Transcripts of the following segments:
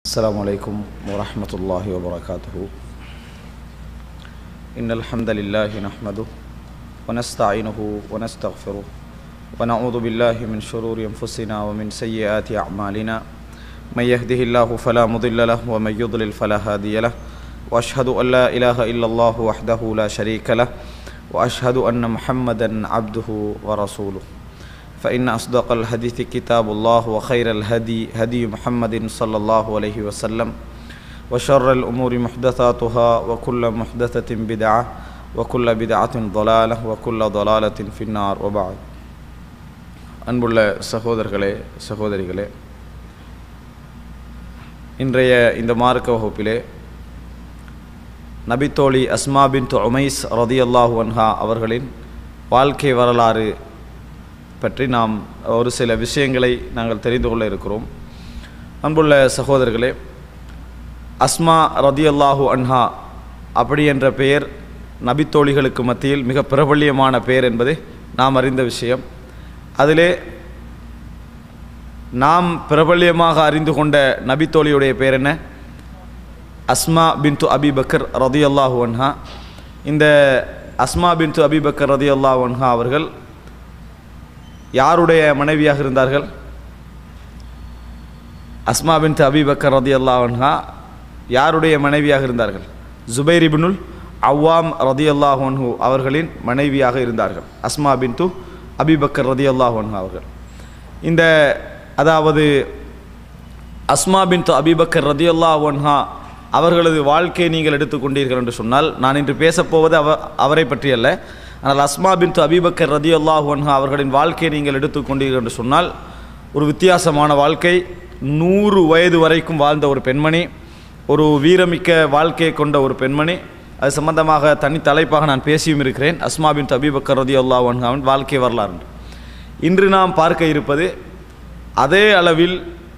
السلام عليكم ورحمة الله وبركاته إن الحمد لله نحمده ونستعينه ونستغفره ونعوذ بالله من شرور أنفسنا ومن سيئات أعمالنا من يهده الله فلا مضل له ومن يضلل فلا هادي له وأشهد أن لا إله إلا الله وحده لا شريك له وأشهد أن محمدا عبده ورسوله فإن أصدق الحديث كتاب الله وخير الهدي هدي محمد صلى الله عليه وسلم وشر الأمور محدثاتها وكل محدثة بدعة وكل بدعة ضلالة وكل ضلالة في النار وبعد அன்புள்ள சகோதரர்களே சகோதரிகளே இன்றைய இந்த மார்க்க வகுப்பிலே நபித்தோழி அஸ்மா பின் உமைஸ் ரதியல்லாஹு அன்ஹா அவர்களின் வாழ்க்கை வரலாறு பற்றி நாம் ஒரு சில விஷயங்களை நாங்கள் தெரிந்து கொள்ள இருக்கிறோம் அன்புள்ள சகோதரர்களே அஸ்மா ரதியல்லாஹு அன்ஹா அப்படி என்ற பெயர் நபித்தோழிகளுக்கு மத்தியில் மிக பிரபல்யமான பெயர் என்பது நாம் அறிந்த விஷயம் அதிலே நாம் பிரபல்யமாக அறிந்து கொண்ட நபித்தோழியுடைய பெயர் என்ன அஸ்மா பின்து அபி பக்கர் ரதியல்லாஹு அன்ஹா இந்த அஸ்மா பின்து அபி பக்கர் ரதியல்லாஹு அன்ஹா அவர்கள் யாருடைய மனைவியாக இருந்தார்கள் அஸ்மா பின் அபி பக்கர் ரதி அல்லாஹா யாருடைய மனைவியாக இருந்தார்கள் ஜுபைர் இப்னுல் அவ்வாம் ரதி அல்லாஹன்ஹு அவர்களின் மனைவியாக இருந்தார்கள் அஸ்மா பின் து அபிபக்கர் ரதி அல்லாஹன்ஹு அவர்கள் இந்த அதாவது அஸ்மா பின் து அபிபக்கர் ரதி அல்லாஹன்ஹா அவர்களது வாழ்க்கையை நீங்கள் எடுத்துக்கொண்டீர்கள் என்று சொன்னால் நான் இன்று பேசப்போவது அவ அவரை பற்றி அல்ல ஆனால் அஸ்மா பின் அபிபக்கர் ரதி அல்லாஹன்ஹா அவர்களின் வாழ்க்கையை நீங்கள் எடுத்துக்கொண்டீர்கள் என்று சொன்னால் ஒரு வித்தியாசமான வாழ்க்கை நூறு வயது வரைக்கும் வாழ்ந்த ஒரு பெண்மணி ஒரு வீரமிக்க வாழ்க்கையை கொண்ட ஒரு பெண்மணி அது சம்பந்தமாக தனி தலைப்பாக நான் பேசியும் இருக்கிறேன் அஸ்மா பின் அபிபக்கர் ரதி அல்லாஹன்ஹாவின் வாழ்க்கை வரலாறு இன்று நாம் பார்க்க இருப்பது அதே அளவில்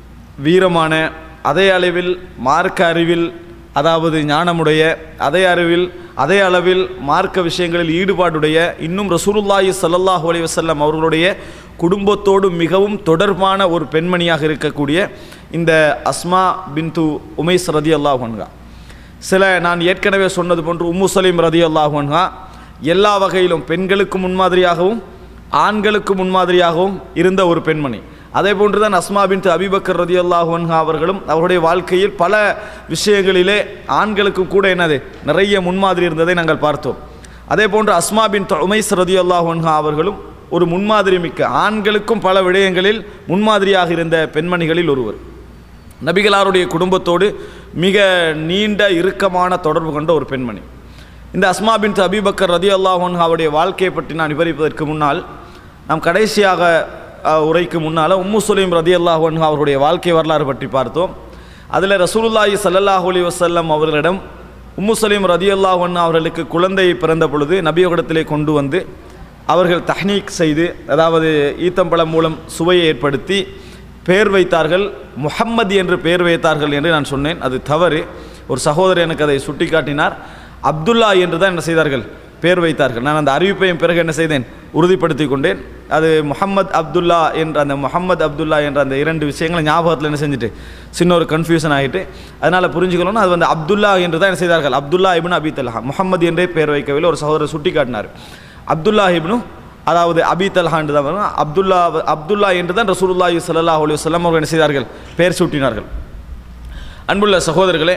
வீரமான அதே அளவில் மார்க்க அறிவில் அதாவது ஞானமுடைய அதே அறிவில் அதே அளவில் மார்க்க விஷயங்களில் ஈடுபாடுடைய இன்னும் ரசூலுல்லாஹி சல்லாஹூ அலி வசல்லம் அவர்களுடைய குடும்பத்தோடு மிகவும் தொடர்பான ஒரு பெண்மணியாக இருக்கக்கூடிய இந்த அஸ்மா பின்து உமைஸ் ரதி அல்லாஹன்கா சில நான் ஏற்கனவே சொன்னது போன்று உம்மு சலீம் ரதி அல்லாஹன்கா எல்லா வகையிலும் பெண்களுக்கு முன்மாதிரியாகவும் ஆண்களுக்கு முன்மாதிரியாகவும் இருந்த ஒரு பெண்மணி அதே போன்று தான் அஸ்மா பின் அபிபக்கர் ரதி அல்லாஹன்ஹா அவர்களும் அவருடைய வாழ்க்கையில் பல விஷயங்களிலே ஆண்களுக்கும் கூட என்னது நிறைய முன்மாதிரி இருந்ததை நாங்கள் பார்த்தோம் அதே போன்று அஸ்மா பின் உமைஸ் ரதி அல்லாஹன்ஹா அவர்களும் ஒரு முன்மாதிரி மிக்க ஆண்களுக்கும் பல விடயங்களில் முன்மாதிரியாக இருந்த பெண்மணிகளில் ஒருவர் நபிகளாருடைய குடும்பத்தோடு மிக நீண்ட இறுக்கமான தொடர்பு கொண்ட ஒரு பெண்மணி இந்த அஸ்மா பின் அபிபக்கர் ரதி அல்லாஹன்ஹாவுடைய வாழ்க்கையை பற்றி நான் விவரிப்பதற்கு முன்னால் நாம் கடைசியாக உரைக்கு முன்னால் உம்மு சுலீம் ரதி அல்லாஹன் அவருடைய வாழ்க்கை வரலாறு பற்றி பார்த்தோம் அதில் ரசூலுல்லாஹி சல்லாஹூ அலி வசல்லம் அவர்களிடம் உம்மு சலீம் ரதி அல்லாஹன் அவர்களுக்கு குழந்தை பிறந்த பொழுது நபியோகத்திலே கொண்டு வந்து அவர்கள் தஹ்னீக் செய்து அதாவது ஈத்தம்பழம் மூலம் சுவையை ஏற்படுத்தி பெயர் வைத்தார்கள் முஹம்மது என்று பெயர் வைத்தார்கள் என்று நான் சொன்னேன் அது தவறு ஒரு சகோதரர் எனக்கு அதை சுட்டி காட்டினார் அப்துல்லா என்று தான் என்ன செய்தார்கள் பேர் வைத்தார்கள் நான் அந்த அறிவிப்பையும் பிறகு என்ன செய்தேன் உறுதிப்படுத்தி கொண்டேன் அது முகமது அப்துல்லா என்ற அந்த முகமது அப்துல்லா என்ற அந்த இரண்டு விஷயங்களை ஞாபகத்தில் என்ன செஞ்சுட்டு சின்ன ஒரு கன்ஃபியூஷன் ஆகிட்டு அதனால் புரிஞ்சுக்கணும்னு அது வந்து அப்துல்லா என்று தான் என்ன செய்தார்கள் Abdullah ibn Abi Talha Muhammad என்றே பேர் வைக்கவில்லை ஒரு சகோதரர் சுட்டி காட்டினார் அப்துல்லா இப்னு அதாவது அபி தல்ஹான் தான் வரும் அப்துல்லா அப்துல்லா என்று தான் ரசூலுல்லாஹி சல்லா அலி வல்லம் அவர்கள் என்ன செய்தார்கள் பெயர் சூட்டினார்கள் அன்புள்ள சகோதரர்களே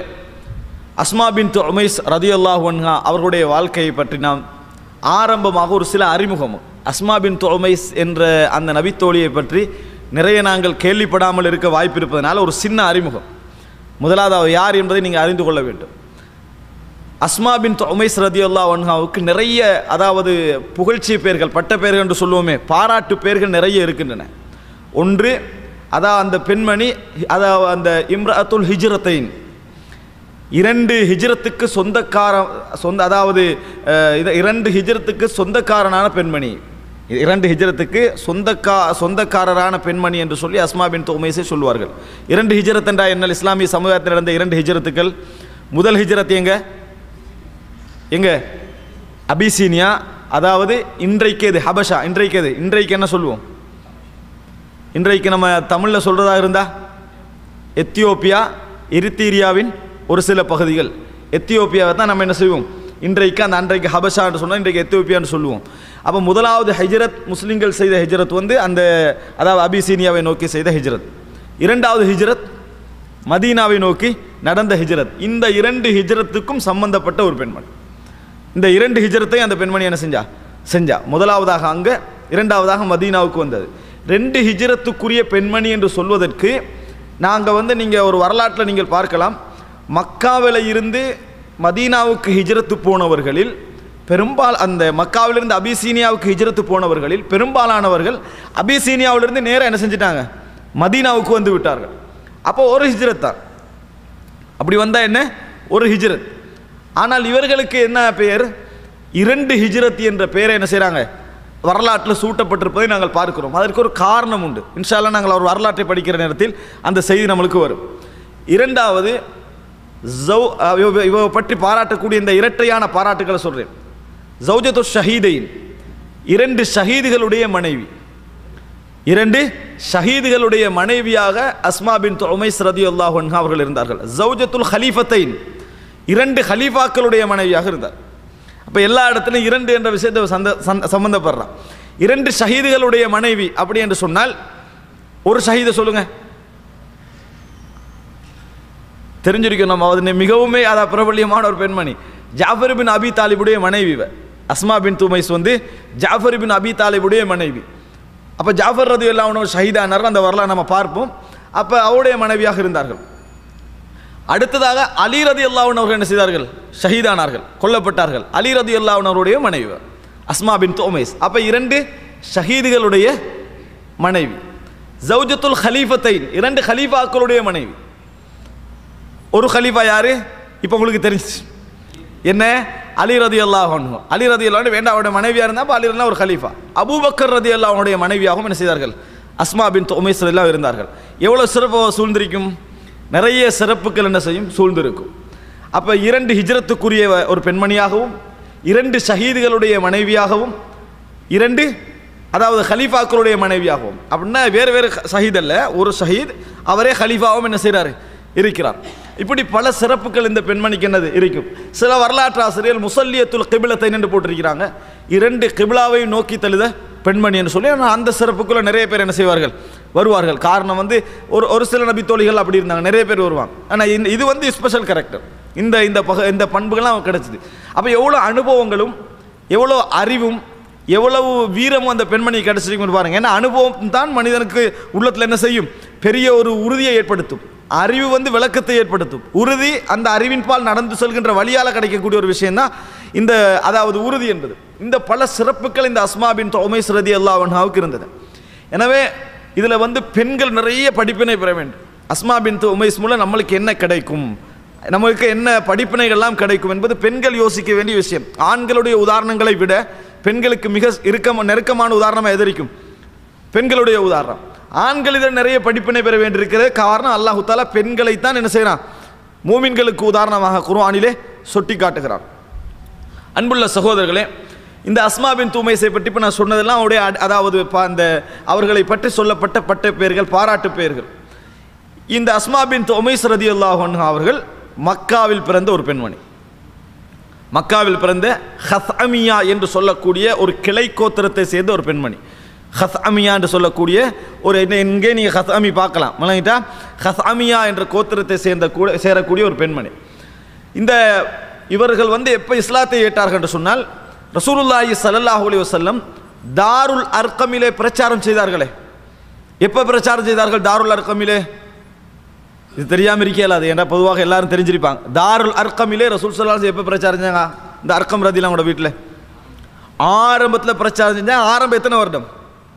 அஸ்மா பின் உமைஸ் ரதி அல்லாஹன்ஹா அவர்களுடைய வாழ்க்கையை பற்றி நாம் ஆரம்பமாக ஒரு சில அறிமுகம் அஸ்மா பின் உமைஸ் என்ற அந்த நபித்தோழியை பற்றி நிறைய நாங்கள் கேள்விப்படாமல் இருக்க வாய்ப்பு இருப்பதனால ஒரு சின்ன அறிமுகம் முதலாவது அவர் யார் என்பதை நீங்கள் அறிந்து கொள்ள வேண்டும் அஸ்மா பின் உமைஸ் ரதி அல்லா ஒன்ஹாவுக்கு நிறைய அதாவது புகழ்ச்சி பெயர்கள் பட்ட பெயர்கள் என்று சொல்லுவோமே பாராட்டு பெயர்கள் நிறைய இருக்கின்றன ஒன்று அதான் அந்த பெண்மணி அதாவது அந்த இம்ரஅத்துல் ஹிஜ்ரத்தைன் இரண்டு ஹிஜ்ரத்துக்கு சொந்தக்கார சொந்த அதாவது இரண்டு ஹிஜ்ரத்துக்கு சொந்தக்காரனான பெண்மணி இரண்டு ஹிஜ்ரத்துக்கு சொந்தக்கா சொந்தக்காரரான பெண்மணி என்று சொல்லி அஸ்மா பின் உமைஸை சொல்லுவார்கள் இரண்டு ஹிஜ்ரத் என்றா என்ன இஸ்லாமிய சமுதாயத்தில் நடந்த இரண்டு ஹிஜ்ரத்துக்கள் முதல் ஹிஜ்ரத் எங்க எங்க அபிசீனியா அதாவது இன்றைக்கு இது ஹபஷா இன்றைக்கு இது இன்றைக்கு என்ன சொல்லுவோம் இன்றைக்கு நம்ம தமிழில் சொல்கிறதா இருந்தா எத்தியோப்பியா எரித்தீரியாவின் ஒரு சில பகுதிகள் எத்தியோப்பியாவை தான் நம்ம என்ன செய்வோம் இன்றைக்கு அந்த அன்றைக்கு ஹபஷான்னு சொன்னால் இன்றைக்கு எத்தியோப்பியான்னு சொல்லுவோம் அப்போ முதலாவது ஹிஜ்ரத் முஸ்லிம்கள் செய்த ஹிஜ்ரத் வந்து அந்த அதாவது அபிசீனியாவை நோக்கி செய்த ஹிஜ்ரத் இரண்டாவது ஹிஜ்ரத் மதீனாவை நோக்கி நடந்த ஹிஜ்ரத் இந்த இரண்டு ஹிஜ்ரத்துக்கும் சம்பந்தப்பட்ட ஒரு பெண்மணி இந்த இரண்டு ஹிஜ்ரத்தை அந்த பெண்மணி என்ன செஞ்சா செஞ்சா முதலாவதாக அங்கே இரண்டாவதாக மதீனாவுக்கு வந்தது ரெண்டு ஹிஜ்ரத்துக்குரிய பெண்மணி என்று சொல்வதற்கு நாங்கள் வந்து நீங்கள் ஒரு வரலாற்றில் நீங்கள் பார்க்கலாம் மக்காவில் இருந்து மதீனாவுக்கு ஹிஜ்ரத்து போனவர்களில் பெரும்பால் அந்த மக்காவிலிருந்து அபிசீனியாவுக்கு ஹிஜ்ரத்து போனவர்களில் பெரும்பாலானவர்கள் அபிசீனியாவிலிருந்து நேராக என்ன செஞ்சிட்டாங்க மதீனாவுக்கு வந்து விட்டார்கள் அப்போ ஒரு ஹிஜ்ரத் தான் அப்படி வந்தால் என்ன ஒரு ஹிஜ்ரத் ஆனால் இவர்களுக்கு என்ன பெயர் இரண்டு ஹிஜ்ரத் என்ற பெயரை என்ன செய்கிறாங்க வரலாற்றில் சூட்டப்பட்டிருப்பதை நாங்கள் பார்க்கிறோம் அதற்கு ஒரு காரணம் உண்டு இன்ஷால்லா நாங்கள் ஒரு வரலாற்றை படிக்கிற நேரத்தில் அந்த செய்தி நம்மளுக்கு வரும் இரண்டாவது ஜௌ அஹ் இவ- இவ பற்றி பாராட்டக்கூடிய இந்த இரட்டையான பாராட்டுகளை சொல்கிறேன் ஜௌஜத்து ஷஹீதைன் இரண்டு ஷஹீதுகளுடைய மனைவி இரண்டு ஷஹீதுகளுடைய மனைவியாக அஸ்மா பின் உமைஸ் ரதியுல்லாஹு அன்ஹா அவர்கள் இருந்தார்கள் ஜௌஜத்துல் ஹலீஃபத்தைன் இரண்டு ஹலீஃபாக்களுடைய மனைவியாக இருந்தார் அப்போ எல்லா இடத்துலையும் இரண்டு என்ற விஷயத்தை சந்த சந்த- சம்பந்தப்படுறான் இரண்டு ஷஹீதுகளுடைய மனைவி அப்படி என்று சொன்னால் ஒரு ஷஹீதை சொல்லுங்க தெரிஞ்சிருக்கும் நம்ம அது மிகவுமே அத பிரபல்யமான ஒரு பெண்மணி ஜாஃபர் பின் அபி தாலிபுடைய மனைவி இவ அஸ்மா பின் துமைஸ் வந்து ஜாஃபர் பின் அபி தாலிபுடைய மனைவி அப்போ ஜாஃபர் ரதி எல்லாம் ஷஹீதானார் அந்த வரலாறு நம்ம பார்ப்போம் அப்போ அவருடைய மனைவியாக இருந்தார்கள் அடுத்ததாக அலி ரதி அல்லாஹன் அவர்கள் என்ன செய்தார்கள் ஷஹீதானார்கள் கொல்லப்பட்டார்கள் அலி ரதி அல்லாஹன் அவருடைய மனைவி அஸ்மா பின் தோமேஸ் அப்போ இரண்டு ஷஹீதுகளுடைய மனைவி ஜவுஜத்துல் ஹலீஃபத்தைன் இரண்டு ஹலீஃபாக்களுடைய மனைவி ஒரு ஹலீஃபா யாரு இப்போ உங்களுக்கு தெரிஞ்சிச்சு என்ன அலி ரதி அல்லாஹ் அலி ரதி அல்லாஹ் வேண்டாம் அவருடைய மனைவியாக இருந்தால் அப்போ அலி ரதி ஒரு ஹலீஃபா அபூபக்கர் ரதி அல்லாஹனுடைய மனைவியாகவும் என்ன செய்தார்கள் அஸ்மா பின் உமைஸ் எல்லாம் இருந்தார்கள் எவ்வளோ சிறப்பு சூழ்ந்திருக்கும் நிறைய சிறப்புகள் என்ன செய்யும் சூழ்ந்திருக்கும் அப்போ இரண்டு ஹிஜ்ரத்துக்குரிய ஒரு பெண்மணியாகவும் இரண்டு ஷஹீதுகளுடைய மனைவியாகவும் இரண்டு அதாவது ஹலீஃபாக்களுடைய மனைவியாகவும் அப்படின்னா வேறு வேறு ஷஹீத் அல்ல ஒரு ஷஹீத் அவரே ஹலீஃபாவும் என்ன செய்கிறாரு இருக்கிறார் இப்படி பல சிறப்புகள் இந்த பெண்மணிக்கு என்னது இருக்கும் சில வரலாற்று ஆசிரியர் முசல்லியத்துல் கிபிலத்தை என்று போட்டிருக்கிறாங்க இரண்டு கிபிலாவை நோக்கி தழுத பெண்மணி என்று சொல்லி ஆனால் அந்த சிறப்புக்குள்ள நிறைய பேர் என்ன செய்வார்கள் வருவார்கள் காரணம் வந்து ஒரு ஒரு சில நபி தோழிகள் அப்படி இருந்தாங்க நிறைய பேர் வருவாங்க ஆனால் இந்த இது வந்து ஸ்பெஷல் கேரக்டர் இந்த இந்த பக இந்த பண்புகள்லாம் கிடைச்சிது அப்போ எவ்வளோ அனுபவங்களும் எவ்வளோ அறிவும் எவ்வளவு வீரமும் அந்த பெண்மணி கிடைச்சிருக்குன்னு பாருங்க ஏன்னா அனுபவம் தான் மனிதனுக்கு உள்ளத்தில் என்ன செய்யும் பெரிய ஒரு உறுதியை ஏற்படுத்தும் அறிவு வந்து விளக்கத்தை ஏற்படுத்தும் உறுதி அந்த அறிவின் பால் நடந்து செல்கின்ற வழியால் கிடைக்கக்கூடிய ஒரு விஷயம்தான் இந்த அதாவது உறுதி என்பது இந்த பல சிறப்புகள் இந்த அஸ்மா பின் உமைஸ் ரதி அல்லாஹாவுக்கு இருந்தது எனவே இதில் வந்து பெண்கள் நிறைய படிப்பினை பெற வேண்டும் அஸ்மா பின் உமைஸ் மூலம் நம்மளுக்கு என்ன கிடைக்கும் நம்மளுக்கு என்ன படிப்பினைகள்லாம் கிடைக்கும் என்பது பெண்கள் யோசிக்க வேண்டிய விஷயம் ஆண்களுடைய உதாரணங்களை விட பெண்களுக்கு மிக இறுக்கம் நெருக்கமான உதாரணமாக எதிரிக்கும் பெண்களுடைய உதாரணம் ஆண்கள் இதில் நிறைய படிப்பினை பெற வேண்டியிருக்கிறது காரணம் அல்லாஹு தாலா பெண்களைத்தான் என்ன செய்கிறான் மூமின்களுக்கு உதாரணமாக குர்ஆனிலே சுட்டி காட்டுகிறான் அன்புள்ள சகோதரர்களே இந்த அஸ்மா பின் தூமைஸை பற்றி இப்போ நான் சொன்னதெல்லாம் அவருடைய அட- அதாவது ப- அந்த அவர்களை பற்றி சொல்லப்பட்ட பட்ட பெயர்கள் பாராட்டு பெயர்கள் இந்த அஸ்மா பின் உமைஸ் ரதி அவர்கள் மக்காவில் பிறந்த ஒரு பெண்மணி மக்காவில் பிறந்த ஹஸ்அமியா என்று சொல்லக்கூடிய ஒரு கிளை கோத்திரத்தை சேர்ந்த ஒரு பெண்மணி ஹஸ்அமியா என்று சொல்லக்கூடிய ஒரு என்ன- இங்கே நீங்கள் ஹஸ்அமி பார்க்கலாம் விளங்கிட்டா ஹஸ்அமியா என்ற கோத்திரத்தை சேர்ந்த கூட சேரக்கூடிய ஒரு பெண்மணி இந்த இவர்கள் வந்து எப்போ இஸ்லாத்தை ஏற்றார்கள் என்று சொன்னால் ரசூலுல்லாஹி ஸல்லல்லாஹு அலைஹி வஸல்லம் தாருல் அர்கமிலே பிரச்சாரம் செய்தார்களே எப்போ பிரச்சாரம் செய்தார்கள் தாருல் அர்கமிலே இது தெரியாமல் இருக்கல அது ஏன்னா பொதுவாக எல்லாரும் தெரிஞ்சிருப்பாங்க தாருல் அர்க்கமிலே ரசூல் சல்லாஸ் எப்போ பிரச்சாரம் செஞ்சாங்க இந்த அர்க்கம் ரதிலாம் கூட வீட்டில் ஆரம்பத்தில் பிரச்சாரம் செஞ்சாங்க ஆரம்பம் எத்தனை வருடம்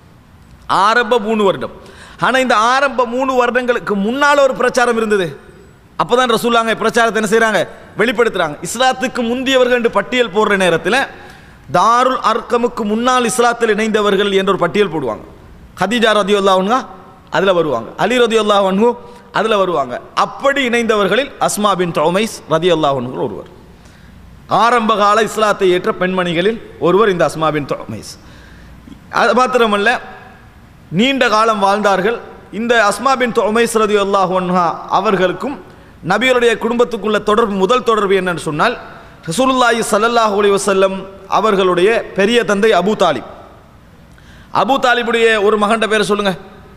ஆரம்ப மூணு வருடம் ஆனால் இந்த ஆரம்ப மூணு வருடங்களுக்கு முன்னால் ஒரு பிரச்சாரம் இருந்தது அப்போ தான் ரசூலாங்க பிரச்சாரத்தை என்ன செய்கிறாங்க வெளிப்படுத்துகிறாங்க இஸ்லாத்துக்கு முந்தியவர்கள் என்று பட்டியல் போடுற நேரத்தில் தாருல் அர்க்கமுக்கு முன்னால் இஸ்லாத்தில் இணைந்தவர்கள் என்ற ஒரு பட்டியல் போடுவாங்க ஹதீஜா ரதி அல்லாஹன்ஹா அதில் வருவாங்க அலி ரதி அல்லாஹன்ஹூ அதில் வருவாங்க அப்படி இணைந்தவர்களில் அஸ்மா பின் தௌமைஸ் ரதி அல்லாஹன்ஹூ ஒருவர் ஆரம்ப கால இஸ்லாத்தை ஏற்ற பெண்மணிகளில் ஒருவர் இந்த அஸ்மா பின் தௌமைஸ் அது மாத்திரமல்ல நீண்ட காலம் வாழ்ந்தார்கள் இந்த அஸ்மா பின் உமைஸ் ரதி அல்லாஹ் அவர்களுக்கும் நபிகளுடைய குடும்பத்துக்குள்ள தொடர்பு முதல் தொடர்பு என்னன்னு சொன்னால் ரசூலுல்லாஹி ஸல்லல்லாஹு அலைஹி வஸல்லம் அவர்களுடைய பெரிய தந்தை அபூ தாலிப் அபூ தாலிபுடைய ஒரு மகன்ட பேரை சொல்லுங்க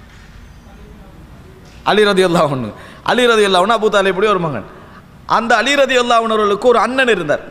அலி ரதி அல்லாஹ்னு அலி ரதி அல்லாஹ்னு அபூ தாலிபுடைய ஒரு மகன் அந்த அலி ரதி அல்லாஹ்னவர்களுக்கு ஒரு அண்ணன் இருந்தார்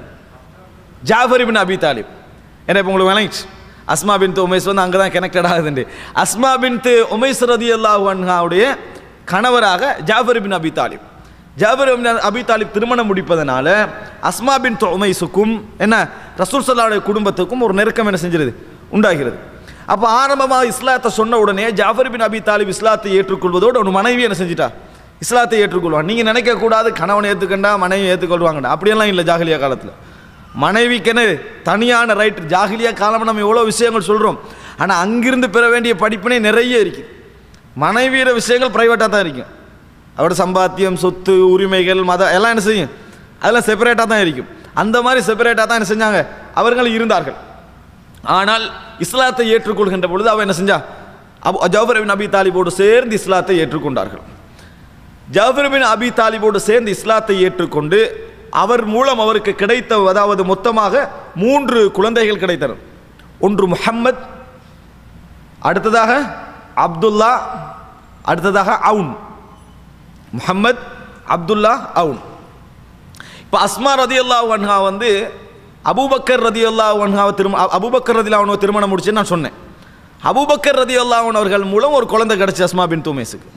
ஜாஃபர் இப்னு அபி தாலிப் என்ன இப்போ உங்களுக்கு விளங்கிச்சு அஸ்மா பின் உமைஸ் வந்து அங்கே தான் கனெக்டட் ஆகுதுண்டு அஸ்மா பின் உமைஸ் ரதி அல்லாஹுடைய கணவராக ஜாஃபர் பின் அபி தாலிப் ஜாஃபர் பின் அபி தாலிப் திருமணம் முடிப்பதனால அஸ்மா பின் உமைஸுக்கும் என்ன ரசூல் சல்லாவுடைய குடும்பத்துக்கும் ஒரு நெருக்கம் என்ன செஞ்சிருது உண்டாகிறது அப்போ ஆரம்பமாக இஸ்லாத்தை சொன்ன உடனே ஜாஃபர் பின் அபி தாலிப் இஸ்லாத்தை ஏற்றுக்கொள்வதோடு ஒரு மனைவி என்ன செஞ்சிட்டா இஸ்லாத்தை ஏற்றுக்கொள்வான் நீங்கள் நினைக்கக்கூடாது கணவனை ஏற்றுக்கண்டா மனைவி ஏற்றுக்கொள்வாங்கடா அப்படியெல்லாம் இல்லை ஜாகிலியா காலத்தில் மனைவிக்கென தனியான ரைட் ஜாகிலியா காலம் நம்ம எவ்வளோ விஷயங்கள் சொல்கிறோம் ஆனால் அங்கிருந்து பெற வேண்டிய படிப்பினை நிறைய இருக்குது மனைவியோட விஷயங்கள் ப்ரைவேட்டாக தான் இருக்கும் அவரோட சம்பாத்தியம் சொத்து உரிமைகள் மத எல்லாம் என்ன செய்யும் அதெல்லாம் செப்பரேட்டாக தான் இருக்கும் அந்த மாதிரி செப்பரேட்டாக தான் என்ன செஞ்சாங்க அவர்கள் இருந்தார்கள் ஆனால் இஸ்லாத்தை ஏற்றுக்கொள்கின்ற பொழுது அவன் என்ன செஞ்சா அபு ஜவஹர் பின் அபி தாலிபோடு சேர்ந்து இஸ்லாத்தை ஏற்றுக்கொண்டார்கள் ஜாஃபர் பின் அபி தாலிபோடு சேர்ந்து இஸ்லாத்தை ஏற்றுக்கொண்டு அவர் மூலம் அவருக்கு கிடைத்த அதாவது மொத்தமாக மூன்று குழந்தைகள் கிடைத்தனர் ஒன்று முஹம்மத் அடுத்ததாக அப்துல்லா அடுத்ததாக அவுன் முஹம்மத் அப்துல்லா அவுன் இப்போ அஸ்மா ரதி அல்லா வன்ஹா வந்து அபூபக்கர் ரதி அல்லா வன்ஹாவை திரும்ப அபூபக்கர் ரதி அவனை திருமணம் முடிச்சுன்னு நான் சொன்னேன் அபூபக்கர் ரதி அல்லாஹன் அவர்கள் மூலம் ஒரு குழந்தை கிடச்சி அஸ்மா பின் தூமேஸுக்கு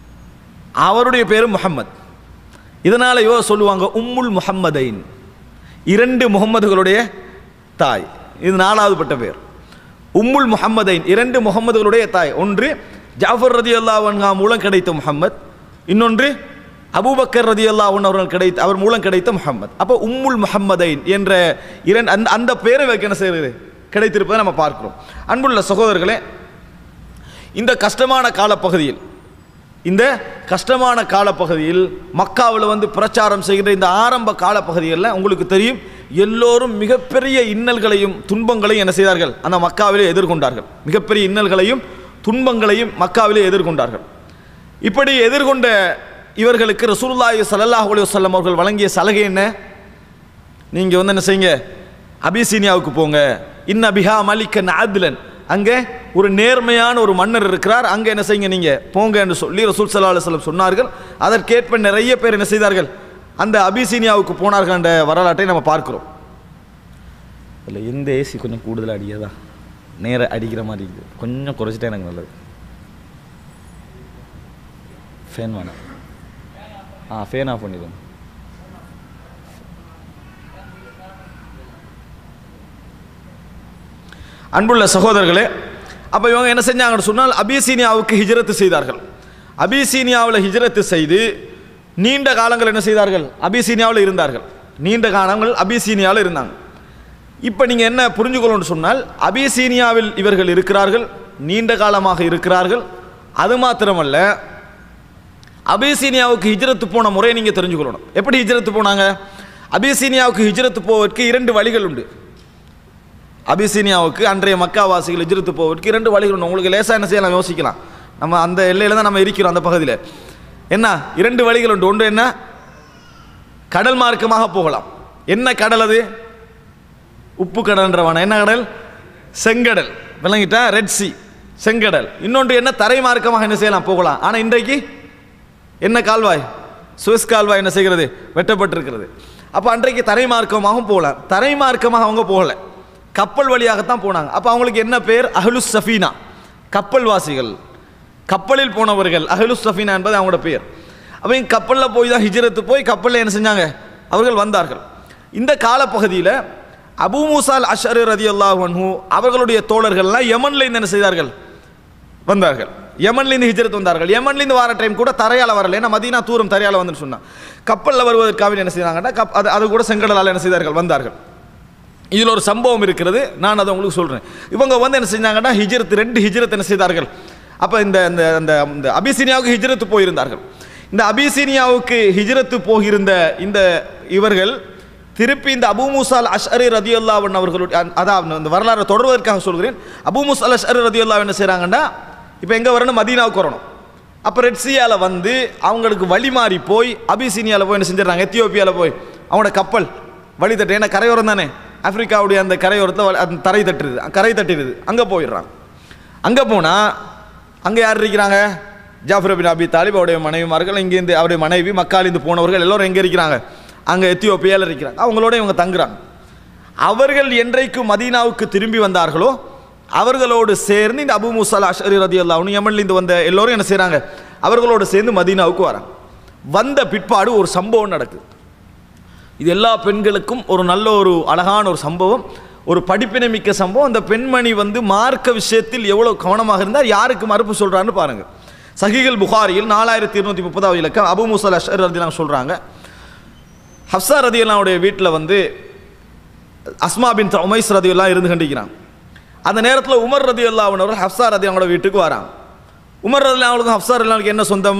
அவருடைய பேர் முஹம்மத் இதனால் இவ சொல்லுவாங்க உம்முல் முஹம்மதைன் இரண்டு முகம்மதுகளுடைய தாய் இது நாலாவது பட்ட பேர் உம்முல் முஹம்மதைன் இரண்டு முகம்மதுகளுடைய தாய் ஒன்று ஜாஃபர் ரதி அல்லா மூலம் கிடைத்த முஹம்மத் இன்னொன்று அபூபக்கர் ரதி அல்லா அவர்கள் கிடைத்த அவர் மூலம் கிடைத்த முஹம்மத் அப்போ உம்முல் முஹம்மதைன் என்ற இரண்டு அந்த அந்த பேரை வைக்க என்ன செய்கிறது கிடைத்திருப்பதை நம்ம பார்க்கிறோம் அன்புள்ள சகோதரர்களே இந்த கஷ்டமான காலப்பகுதியில் இந்த கஷ்டமான காலப்பகுதியில் மக்காவில் வந்து பிரச்சாரம் செய்கிற இந்த ஆரம்ப காலப்பகுதிகளில் உங்களுக்கு தெரியும் எல்லோரும் மிகப்பெரிய இன்னல்களையும் துன்பங்களையும் என்ன செய்தார்கள் அந்த மக்காவிலே எதிர்கொண்டார்கள் மிகப்பெரிய இன்னல்களையும் துன்பங்களையும் மக்காவிலே எதிர்கொண்டார்கள் இப்படி எதிர்கொண்ட இவர்களுக்கு ரசூலுல்லாஹி ஸல்லல்லாஹு அலைஹி வஸல்லம் அவர்கள் வழங்கிய சலுகை என்ன நீங்கள் வந்து என்ன செய்யுங்க அபிசீனியாவுக்கு போங்க இன்ன பிஹா மலிக்கன் ஆத்லன் அங்கே ஒரு நேர்மையான ஒரு மன்னர் இருக்கிறார் அங்கே என்ன செய்யுங்க நீங்கள் போங்க என்று சொல்லி ரசூல் சல்லா அலுவலம் சொன்னார்கள் அதற்கேற்ப நிறைய பேர் என்ன செய்தார்கள் அந்த அபிசீனியாவுக்கு போனார்கள் என்ற வரலாற்றை நம்ம பார்க்கிறோம் இல்லை எந்த ஏசி கொஞ்சம் கூடுதலாக அடியதா நேர அடிக்கிற மாதிரி இருக்குது கொஞ்சம் குறைச்சிட்டா எனக்கு நல்லது ஃபேன் வேணாம் ஆ ஃபேன் ஆஃப் பண்ணிடுங்க அன்புள்ள சகோதரர்களே அப்போ இவங்க என்ன செஞ்சாங்கன்னு சொன்னால் அபிசீனியாவுக்கு ஹிஜ்ரத்து செய்தார்கள் அபிசீனியாவில் ஹிஜ்ரத்து செய்து நீண்ட காலங்கள் என்ன செய்தார்கள் அபிசீனியாவில் இருந்தார்கள் நீண்ட காலங்கள் அபிசீனியாவில் இருந்தாங்க இப்போ நீங்கள் என்ன புரிஞ்சுக்கணும்னு சொன்னால் அபிசீனியாவில் இவர்கள் இருக்கிறார்கள் நீண்ட காலமாக இருக்கிறார்கள் அது மாத்திரமல்ல அபிசீனியாவுக்கு ஹிஜ்ரத்து போன முறையை நீங்கள் தெரிஞ்சுக்கணும் எப்படி ஹிஜ்ரத்து போனாங்க அபிசீனியாவுக்கு ஹிஜ்ரத்து போவதற்கு இரண்டு வழிகள் உண்டு அபிசீனியாவுக்கு அன்றைய மக்காவாசிகள் ஹிஜ்ரத்து போவதற்கு இரண்டு வழிகள் உண்டு உங்களுக்கு லேசாக என்ன செய்யலாம் யோசிக்கலாம் நம்ம அந்த எல்லையில் தான் நம்ம இருக்கிறோம் அந்த பகுதியில் என்ன இரண்டு வழிகள் உண்டு ஒன்று என்ன கடல் மார்க்கமாக போகலாம் என்ன கடல் அது உப்பு கடல்ன்றவான என்ன கடல் செங்கடல் விளங்கிட்டா ரெட் சி செங்கடல் இன்னொன்று என்ன தரை மார்க்கமாக என்ன செய்யலாம் போகலாம் ஆனால் இன்றைக்கு என்ன கால்வாய் சுவிஸ் கால்வாய் என்ன செய்கிறது வெட்டப்பட்டிருக்கிறது அப்போ அன்றைக்கு தரை மார்க்கமாகவும் போகலாம் தரை மார்க்கமாக அவங்க போகல கப்பல் வழியாகத்தான் போனாங்க அப்போ அவங்களுக்கு என்ன பேர் அஹ்லுஸ் சஃபீனா கப்பல் வாசிகள் கப்பலில் போனவர்கள் அஹ்லுஸ் சஃபீனா என்பது அவங்களோட பேர் அப்போ இங்க கப்பலில் போய் தான் ஹிஜ்ரத்து போய் கப்பலில் என்ன செஞ்சாங்க அவர்கள் வந்தார்கள் இந்த காலப்பகுதியில் அபூ மூசால் அஷர் ரதி அல்லாஹு அவர்களுடைய தோழர்கள்லாம் யமன்ல இருந்து என்ன செய்தார்கள் வந்தார்கள் யமன்லேருந்து ஹிஜ்ரத் வந்தார்கள் யமன்லேருந்து வர டைம் கூட தரையால் வரல ஏன்னா மதீனா தூரம் தரையால் வந்துன்னு சொன்னான் கப்பலில் வருவதற்காக என்ன செய்தாங்கன்னா கப் அது அது கூட செங்கடலால் என்ன செய்தார்கள் வந்தார்கள் இதில் ஒரு சம்பவம் இருக்கிறது நான் அதை உங்களுக்கு சொல்கிறேன் இவங்க வந்து என்ன செஞ்சாங்கன்னா ஹிஜ்ரத் ரெண்டு ஹிஜ்ரத் என்ன செய்தார்கள் அப்போ இந்த இந்த அந்த இந்த அபிசீனியாவுக்கு ஹிஜ்ரத்து போயிருந்தார்கள் இந்த அபிசீனியாவுக்கு ஹிஜ்ரத்து போகிருந்த இந்த இவர்கள் திருப்பி இந்த அபு மூசால் அஷ்அரி ரதி அல்லாவன் அவர்களுடைய அதான் அந்த வரலாறு தொடர்வதற்காக சொல்கிறேன் அபு மூசால் அஷ்அரி ரதி அல்லா என்ன செய்கிறாங்கன்னா இப்போ எங்கே வரணும் மதீனாவுக்கு வரணும் அப்போ ரெட்சியாவில் வந்து அவங்களுக்கு வழி மாறி போய் அபிசீனியாவில் போய் என்ன செஞ்சிடறாங்க எத்தியோப்பியாவில் போய் அவனோட கப்பல் வழி தட்டு ஏன்னா கரையோரம் தானே ஆப்பிரிக்காவுடைய அந்த கரையோரத்தில் அந்த தரை தட்டுறது கரை தட்டிடுது அங்கே போயிடுறாங்க அங்கே போனால் அங்கே யார் இருக்கிறாங்க ஜாஃபர் பின் அபி தாலிப் அவருடைய மனைவிமார்கள் இங்கேருந்து அவருடைய மனைவி மக்காலிந்து போனவர்கள் எல்லோரும் எங்கே இருக்கிறாங்க அங்கே எத்தியோப்பியாவில் இருக்கிறாங்க அவங்களோட இவங்க தங்குறாங்க அவர்கள் என்றைக்கு மதீனாவுக்கு திரும்பி வந்தார்களோ அவர்களோடு சேர்ந்து இந்த அபு முசல் அஷரி ரதி அல்லாஹ் யமன்லேருந்து வந்த எல்லோரும் என்ன செய்கிறாங்க அவர்களோடு சேர்ந்து மதீனாவுக்கு வராங்க வந்த பிற்பாடு ஒரு சம்பவம் நடக்குது இது எல்லா பெண்களுக்கும் ஒரு நல்ல ஒரு அழகான ஒரு சம்பவம் ஒரு படிப்பினை மிக்க சம்பவம் அந்த பெண்மணி வந்து மார்க்க விஷயத்தில் எவ்வளோ கவனமாக இருந்தால் யாருக்கு மறுப்பு சொல்கிறான்னு பாருங்க சஹிகள் புகாரியில் நாலாயிரத்தி இருநூத்தி முப்பதாவது இலக்கம் அபு முசல் அஷர் ரதிலாம் சொல்கிறாங்க ஹப்சா ரதியல்லாவுடைய வீட்டில் வந்து அஸ்மா பின் உமைஸ் ரதியெல்லாம் இருந்து கண்டிக்கிறான் அந்த நேரத்தில் உமர் ரதி அல்லாவுனவர் ஹப்சா ரதி அவங்களோட வீட்டுக்கு வராங்க உமர் ரதி அவங்களுக்கும் ஹப்சா ரதி என்ன சொந்தம்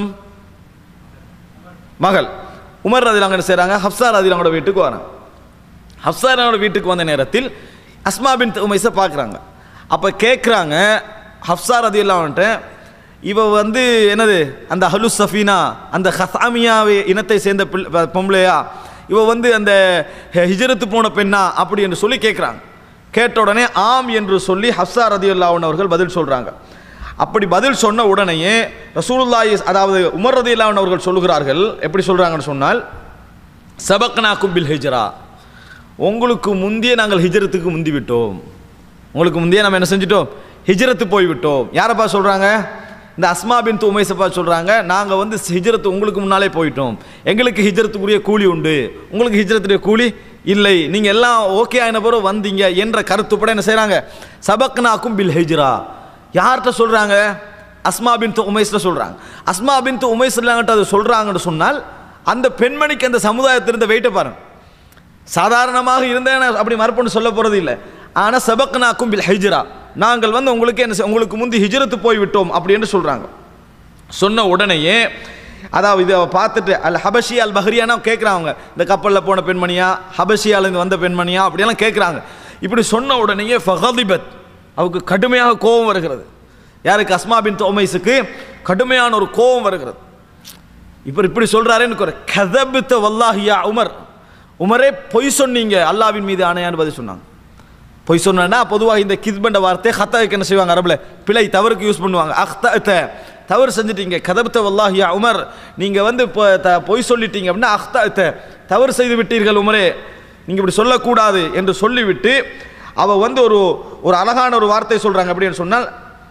மகள் உமர் ரதி என்ன செய்கிறாங்க ஹப்சா ரதி அவங்களோட வீட்டுக்கு வராங்க ஹப்சா ரதியோட வீட்டுக்கு வந்த நேரத்தில் அஸ்மா பின் உமைஸை பார்க்குறாங்க அப்போ கேட்குறாங்க ஹப்சா ரதி அல்லாவன்ட்டு இவ வந்து என்னது அந்த ஹலு சஃபீனா அந்த ஹசாமியாவே இனத்தை சேர்ந்த பிள்ளை ப- பொம்பளையா இவ வந்து அந்த ஹ- ஹிஜ்ரத்து போன பெண்ணா அப்படி என்று சொல்லி கேட்குறாங்க கேட்ட உடனே ஆம் என்று சொல்லி ஹப்சா ரதி அவர்கள் பதில் சொல்கிறாங்க அப்படி பதில் சொன்ன உடனேயே ரசூலுல்லாஹி அதாவது உமர் ரதி அவர்கள் சொல்லுகிறார்கள் எப்படி சொல்கிறாங்கன்னு சொன்னால் சபக்னா கும்பில் ஹிஜ்ரா உங்களுக்கு முந்திய நாங்கள் ஹிஜ்ரத்துக்கு முந்தி விட்டோம் உங்களுக்கு முந்தைய நம்ம என்ன செஞ்சிட்டோம் ஹிஜ்ரத்து போய் விட்டோம் யாரப்பா சொல்கிறாங்க இந்த அஸ்மா பின் உமைசப்பா சொல்கிறாங்க நாங்கள் வந்து ஹிஜ்ரத்து உங்களுக்கு முன்னாலே போயிட்டோம் எங்களுக்கு ஹிஜ்ரத்துக்குரிய கூலி உண்டு உங்களுக்கு ஹிஜ்ரத்துடைய கூலி இல்லை நீங்கள் எல்லாம் ஓகே ஆயின பிறகு வந்தீங்க என்ற கருத்துப்பட என்ன செய்கிறாங்க சபக்னாக்கும் பில் ஹிஜ்ரா யார்கிட்ட சொல்கிறாங்க அஸ்மா பின் உமைஸ்ல சொல்கிறாங்க அஸ்மா பின் உமைஸ்லாங்கிட்ட அது சொல்கிறாங்கன்னு சொன்னால் அந்த பெண்மணிக்கு அந்த சமுதாயத்தில் இருந்த வெயிட்டை பாருங்க சாதாரணமாக இருந்தேன் அப்படி மறுப்புன்னு சொல்ல போகிறது இல்லை ஆனால் சபக்னாக்கும் பில் ஹிஜ்ரா நாங்கள் வந்து உங்களுக்கு என்ன செய்- உங்களுக்கு முந்தி ஹிஜ்ரத்து போய் விட்டோம் அப்படின்னு சொல்கிறாங்க சொன்ன உடனேயே அதாவது இதை பார்த்துட்டு அல் ஹபஷி அல் பஹ்ரியானா கேட்குறாங்க இந்த கப்பலில் போன பெண்மணியா ஹபஷியாலேருந்து வந்த பெண்மணியா அப்படியெல்லாம் கேட்குறாங்க இப்படி சொன்ன உடனேயே ஃபஹதிபத் அவருக்கு கடுமையாக கோபம் வருகிறது யாருக்கு அஸ்மா பின் தோமைஸுக்கு கடுமையான ஒரு கோபம் வருகிறது இப்போ இப்படி சொல்கிறாரேன்னு குறை கதபித்த வல்லாஹியா உமர் உமரே பொய் சொன்னீங்க அல்லாவின் மீது ஆணையான்னு பதில் சொன்னாங்க பொய் சொன்னா பொதுவாக இந்த கித்பண்ட வார்த்தை ஹத்தாவுக்கு என்ன செய்வாங்க அரபில் பிழை தவறுக்கு யூஸ் பண்ணுவாங்க அஹ்த தவறு செஞ்சிட்டீங்க கதபத்த வல்லாஹியா உமர் நீங்கள் வந்து இப்போ த பொய் சொல்லிட்டீங்க அப்படின்னா அஹ்த தவறு செய்து விட்டீர்கள் உமரே நீங்கள் இப்படி சொல்லக்கூடாது என்று சொல்லிவிட்டு அவ வந்து ஒரு ஒரு அழகான ஒரு வார்த்தை சொல்கிறாங்க அப்படின்னு சொன்னால்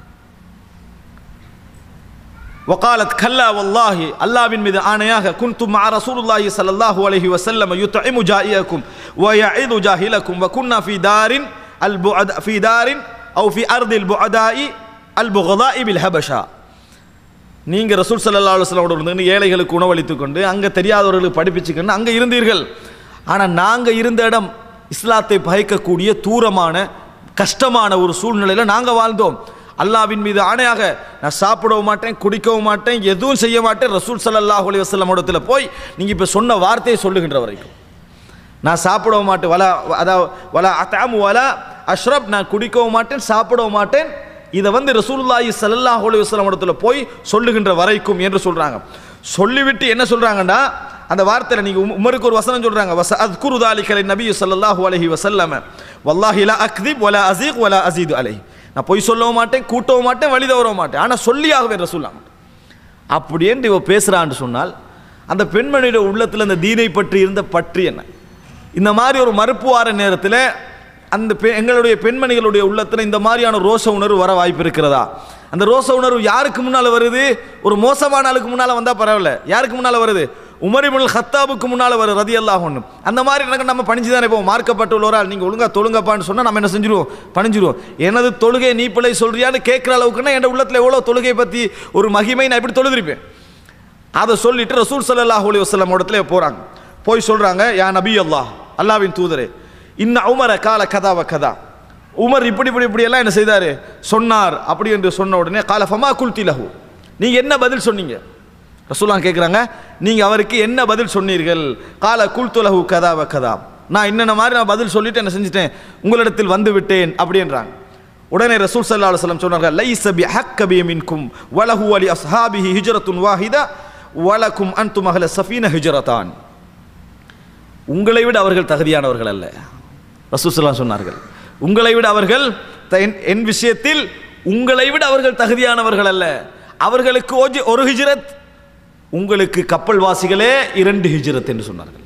وقالت كلا والله الله بن مذ آنياك كنت مع رسول الله صلى الله عليه وسلم يطعم جائعكم ويعظ جاهلكم وكنا في دار البعد في دار أو في أرض البعداء البغضاء بالهبشة நீங்க ரசூல் ஸல்லல்லாஹு அலைஹி வஸல்லம் இருந்து ஏழைகளுக்கு உணவளித்துக் கொண்டு அங்க தெரியாதவர்களுக்கு படிப்பிச்சுக்கொண்டு அங்க இருந்தீர்கள் ஆனா நாங்க இருந்த இடம் இஸ்லாத்தை பகைக்கக்கூடிய தூரமான கஷ்டமான ஒரு சூழ்நிலையில நாங்க வாழ்ந்தோம் அல்லாவின் மீது ஆணையாக நான் சாப்பிடவும் மாட்டேன் குடிக்கவும் மாட்டேன் எதுவும் செய்ய மாட்டேன் ரசூல் ஸல்லல்லாஹு அலைஹி வஸல்லம் இடத்துல போய் நீங்க இப்ப சொன்ன வார்த்தையை சொல்லுகின்ற வரைக்கும் நான் சாப்பிடவும் மாட்டேன் வலா அதாவது வலா அத்தாமு வலா அஷ்ரப் நான் குடிக்கவும் மாட்டேன் சாப்பிடவும் மாட்டேன் இதை வந்து ரசூலுல்லாஹி ஸல்லல்லாஹு அலைஹி வஸல்லம் இடத்துல போய் சொல்லுகின்ற வரைக்கும் என்று சொல்றாங்க சொல்லிவிட்டு என்ன சொல்றாங்கன்னா அந்த வார்த்தையில் நீங்க உம்- உமருக்கு ஒரு வசனம் சொல்றாங்க வச அத்குரு தாலிகலை நபி ஸல்லல்லாஹு அலைஹி வஸல்லம் வல்லாஹி லா அக்திப் வலா அஸீக் வலா அஸீது அலைஹி நான் பொய் சொல்லவும் மாட்டேன் கூட்டவும் மாட்டேன் வழி தவறவும் மாட்டேன் ஆனால் சொல்லியாகவே ரசூல்லாம் அப்படின்ட்டு இவ பேசுறான்னு சொன்னால் அந்த பெண்மணியோட உள்ளத்தில் அந்த தீனை பற்றி இருந்த பற்று என்ன இந்த மாதிரி ஒரு மறுப்பு வார நேரத்தில் அந்த பெ எங்களுடைய பெண்மணிகளுடைய உள்ளத்தில் இந்த மாதிரியான ரோச உணர்வு வர வாய்ப்பு இருக்கிறதா அந்த ரோச உணர்வு யாருக்கு முன்னால் வருது ஒரு மோசமான ஆளுக்கு முன்னால் வந்தால் பரவாயில்ல யாருக்கு முன்னால் வருது உமரிமுல் ஹத்தாபுக்கு முன்னால் வரும் ரதி அல்லாஹ் ஒன்று அந்த மாதிரி எனக்கு நம்ம பணிஞ்சு தானே இப்போ மார்க்கப்பட்டுள்ளவரால் நீங்கள் ஒழுங்கா தொழுங்கப்பான்னு சொன்னால் நம்ம என்ன செஞ்சிருவோம் பணிஞ்சிருவோம் எனது தொழுகை நீ பிள்ளை சொல்றியான்னு கேட்குற அளவுக்குன்னா என் உள்ளத்தில் எவ்வளோ தொழுகை பற்றி ஒரு மகிமை நான் இப்படி தொழுதிருப்பேன் அதை சொல்லிட்டு ரசூல் ஸல்லல்லாஹு அலைஹி வஸல்லம் இடத்துல போகிறாங்க போய் சொல்கிறாங்க யா நபி அல்லாஹ் அல்லாவின் தூதரே இன்ன உமர கால கதாவ கதா உமர் இப்படி இப்படி இப்படி எல்லாம் என்ன செய்தார் சொன்னார் அப்படி என்று சொன்ன உடனே கால ஃபமா குல்தி லஹு நீங்கள் என்ன பதில் சொன்னீங்க ரசூலாம் கேட்குறாங்க நீங்கள் அவருக்கு என்ன பதில் சொன்னீர்கள் கால குல்து லஹு கதாவ கதா நான் என்னென்ன மாதிரி நான் பதில் சொல்லிட்டு என்ன செஞ்சிட்டேன் உங்களிடத்தில் வந்து விட்டேன் அப்படின்றாங்க உடனே ரசூல் ஸல்லல்லாஹு அலைஹி வஸல்லம் சொன்னார்கள் லைஸ பி ஹக்கபி மின்கும் வலஹு அலி அஸ்ஹாபிஹி ஹிஜ்ரத்துன் வாஹிதா வலக்கும் அன்தும் அஹ்ல சஃபீன ஹிஜ்ரதான் உங்களை விட அவர்கள் தகுதியானவர்கள் அல்ல ரசூசலாம் சொன்னார்கள் உங்களை விட அவர்கள் த- என்- என் விஷயத்தில் உங்களை விட அவர்கள் தகுதியானவர்கள் அல்ல அவர்களுக்கு ஒஜி- ஒரு ஹிஜ்ரத் உங்களுக்கு கப்பல் வாசிகளே இரண்டு ஹிஜ்ரத் என்று சொன்னார்கள்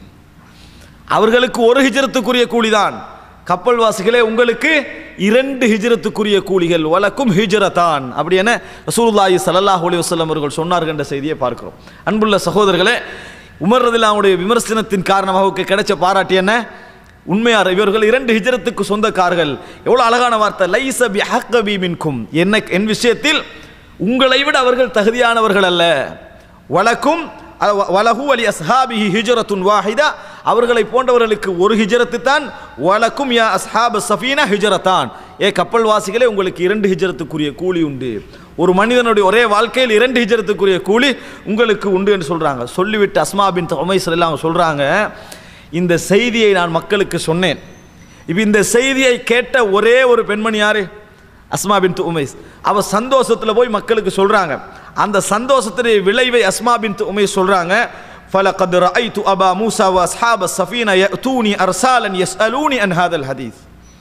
அவர்களுக்கு ஒரு ஹிஜ்ரத்துக்குரிய கூலிதான் கப்பல் வாசிகளே உங்களுக்கு இரண்டு ஹிஜ்ரத்துக்குரிய கூலிகள் வலக்கும் ஹிஜ்ரத்தான் அப்படி என ரசூலுல்லாஹி ஸல்லல்லாஹு அலைஹி வஸல்லம் அவர்கள் சொன்னார்கள் என்ற செய்தியை பார்க்கிறோம் அன்புள்ள சகோதரர்களே உமர் ரதில்லாவுடைய விமர்சனத்தின் காரணமாக அவருக்கு கிடைச்ச பாராட்டு என்ன உண்மையார் இவர்கள் இரண்டு ஹிஜ்ரத்துக்கு சொந்தக்காரர்கள் எவ்வளவு அழகான வார்த்தை லைஸ பி ஹக்கபி மின்கும் என்ன என் விஷயத்தில் உங்களை விட அவர்கள் தகுதியானவர்கள் அல்ல வலக்கும் அ- வ- வலஹு அலி அஸ்ஹாபிஹி ஹிஜ்ரத்துன் வாஹிதா அவர்களை போன்றவர்களுக்கு ஒரு ஹிஜ்ரத்து தான் வலக்கும் யா அஸ்ஹாப் சஃபீனா ஹிஜ்ரத்தான் ஏ கப்பல் வாசிகளே உங்களுக்கு இரண்டு ஹிஜ்ரத்துக்குரிய கூலி உண்டு ஒரு மனிதனுடைய ஒரே வாழ்க்கையில் இரண்டு ஹிஜ்ரத்துக்குரிய கூலி உங்களுக்கு உண்டு என்று சொல்றாங்க சொல்லிவிட்டு அஸ்மா பின் உமைஸ் எல்லாம் சொல்றாங்க இந்த செய்தியை நான் மக்களுக்கு சொன்னேன் இப்போ இந்த செய்தியை கேட்ட ஒரே ஒரு பெண்மணி யாரு அஸ்மா பின் உமைஸ் அவ சந்தோஷத்துல போய் மக்களுக்கு சொல்றாங்க அந்த சந்தோஷத்துடைய விளைவை அஸ்மா பின் உமைஸ் சொல்றாங்க فلقد رأيت أبا موسى وأصحاب السفينة يأتوني أرسالا يسألوني عن هذا الحديث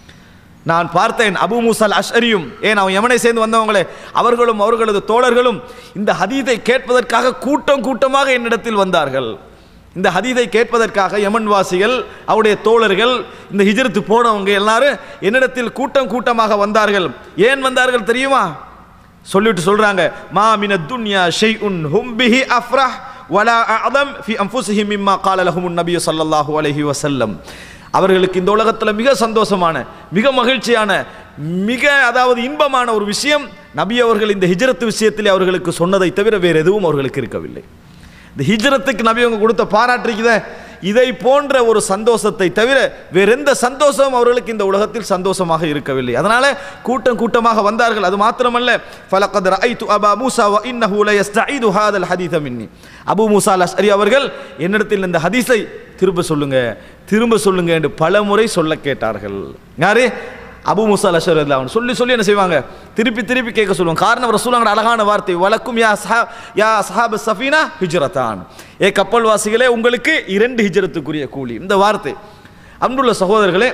நான் பார்த்தேன் அபு மூசல் அஷ்அரியும் ஏன் அவன் யமனை சேர்ந்து வந்தவங்களே அவர்களும் அவர்களது தோழர்களும் இந்த ஹதீதை கேட்பதற்காக கூட்டம் கூட்டமாக என்னிடத்தில் வந்தார்கள் இந்த ஹதீதை கேட்பதற்காக யமன் வாசிகள் அவருடைய தோழர்கள் இந்த ஹிஜ்ரத்து போனவங்க எல்லாரும் என்னிடத்தில் கூட்டம் கூட்டமாக வந்தார்கள் ஏன் வந்தார்கள் தெரியுமா சொல்லிட்டு சொல்றாங்க மா மின துன்யா ஷைஉன் ஹும் பிஹி அஃப்ரஹ் வலா அஅதம் ஃபி அன்ஃபுஸிஹிம் மிம்மா கால லஹுமுன் நபி ஸல்லல்லாஹு அலைஹி வஸல்லம் அவர்களுக்கு இந்த உலகத்தில் மிக சந்தோஷமான மிக மகிழ்ச்சியான மிக அதாவது இன்பமான ஒரு விஷயம் நபி அவர்கள் இந்த ஹிஜ்ரத் விஷயத்தில் அவர்களுக்கு சொன்னதை தவிர வேறு எதுவும் அவர்களுக்கு இருக்கவில்லை இந்த ஹிஜ்ரத்துக்கு நபி அவங்க கொடுத்த பாராட்டு இருக்குதே, இதை போன்ற ஒரு சந்தோஷத்தை தவிர வேற எந்த சந்தோஷம் அவர்களுக்கு இந்த உலகத்தில் சந்தோஷமாக இருக்கவில்லை அதனால கூட்டம் கூட்டமாக வந்தார்கள் அது மாத்திரமல்ல ஃபலகத் ரஐது அபா மூசா வ இன்னஹு ல யஸ்தஈது ஹாதல் ஹதீஸ மின்னி அபு மூசா அல் அஷ்அரி அவர்கள் என்னிடத்தில் இந்த ஹதீஸை திரும்ப சொல்லுங்க திரும்ப சொல்லுங்க என்று பலமுறை சொல்ல கேட்டார்கள் யாரு அபு முசா அஷர் அவன் சொல்லி சொல்லி என்ன செய்வாங்க திருப்பி திருப்பி கேட்க சொல்லுவாங்க காரணம் ரசூலாங்க அழகான வார்த்தை வழக்கும் யா சஹா யா சஹாப் சஃபீனா ஹிஜ்ரத்தான் ஏ கப்பல் வாசிகளே உங்களுக்கு இரண்டு ஹிஜ்ரத்துக்குரிய கூலி இந்த வார்த்தை அன்புள்ள சகோதரர்களே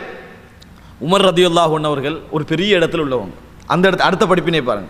உமர் ரதியுல்லாஹ் அவர்கள் ஒரு பெரிய இடத்துல உள்ளவங்க அந்த இடத்து அடுத்த படிப்பினை பாருங்க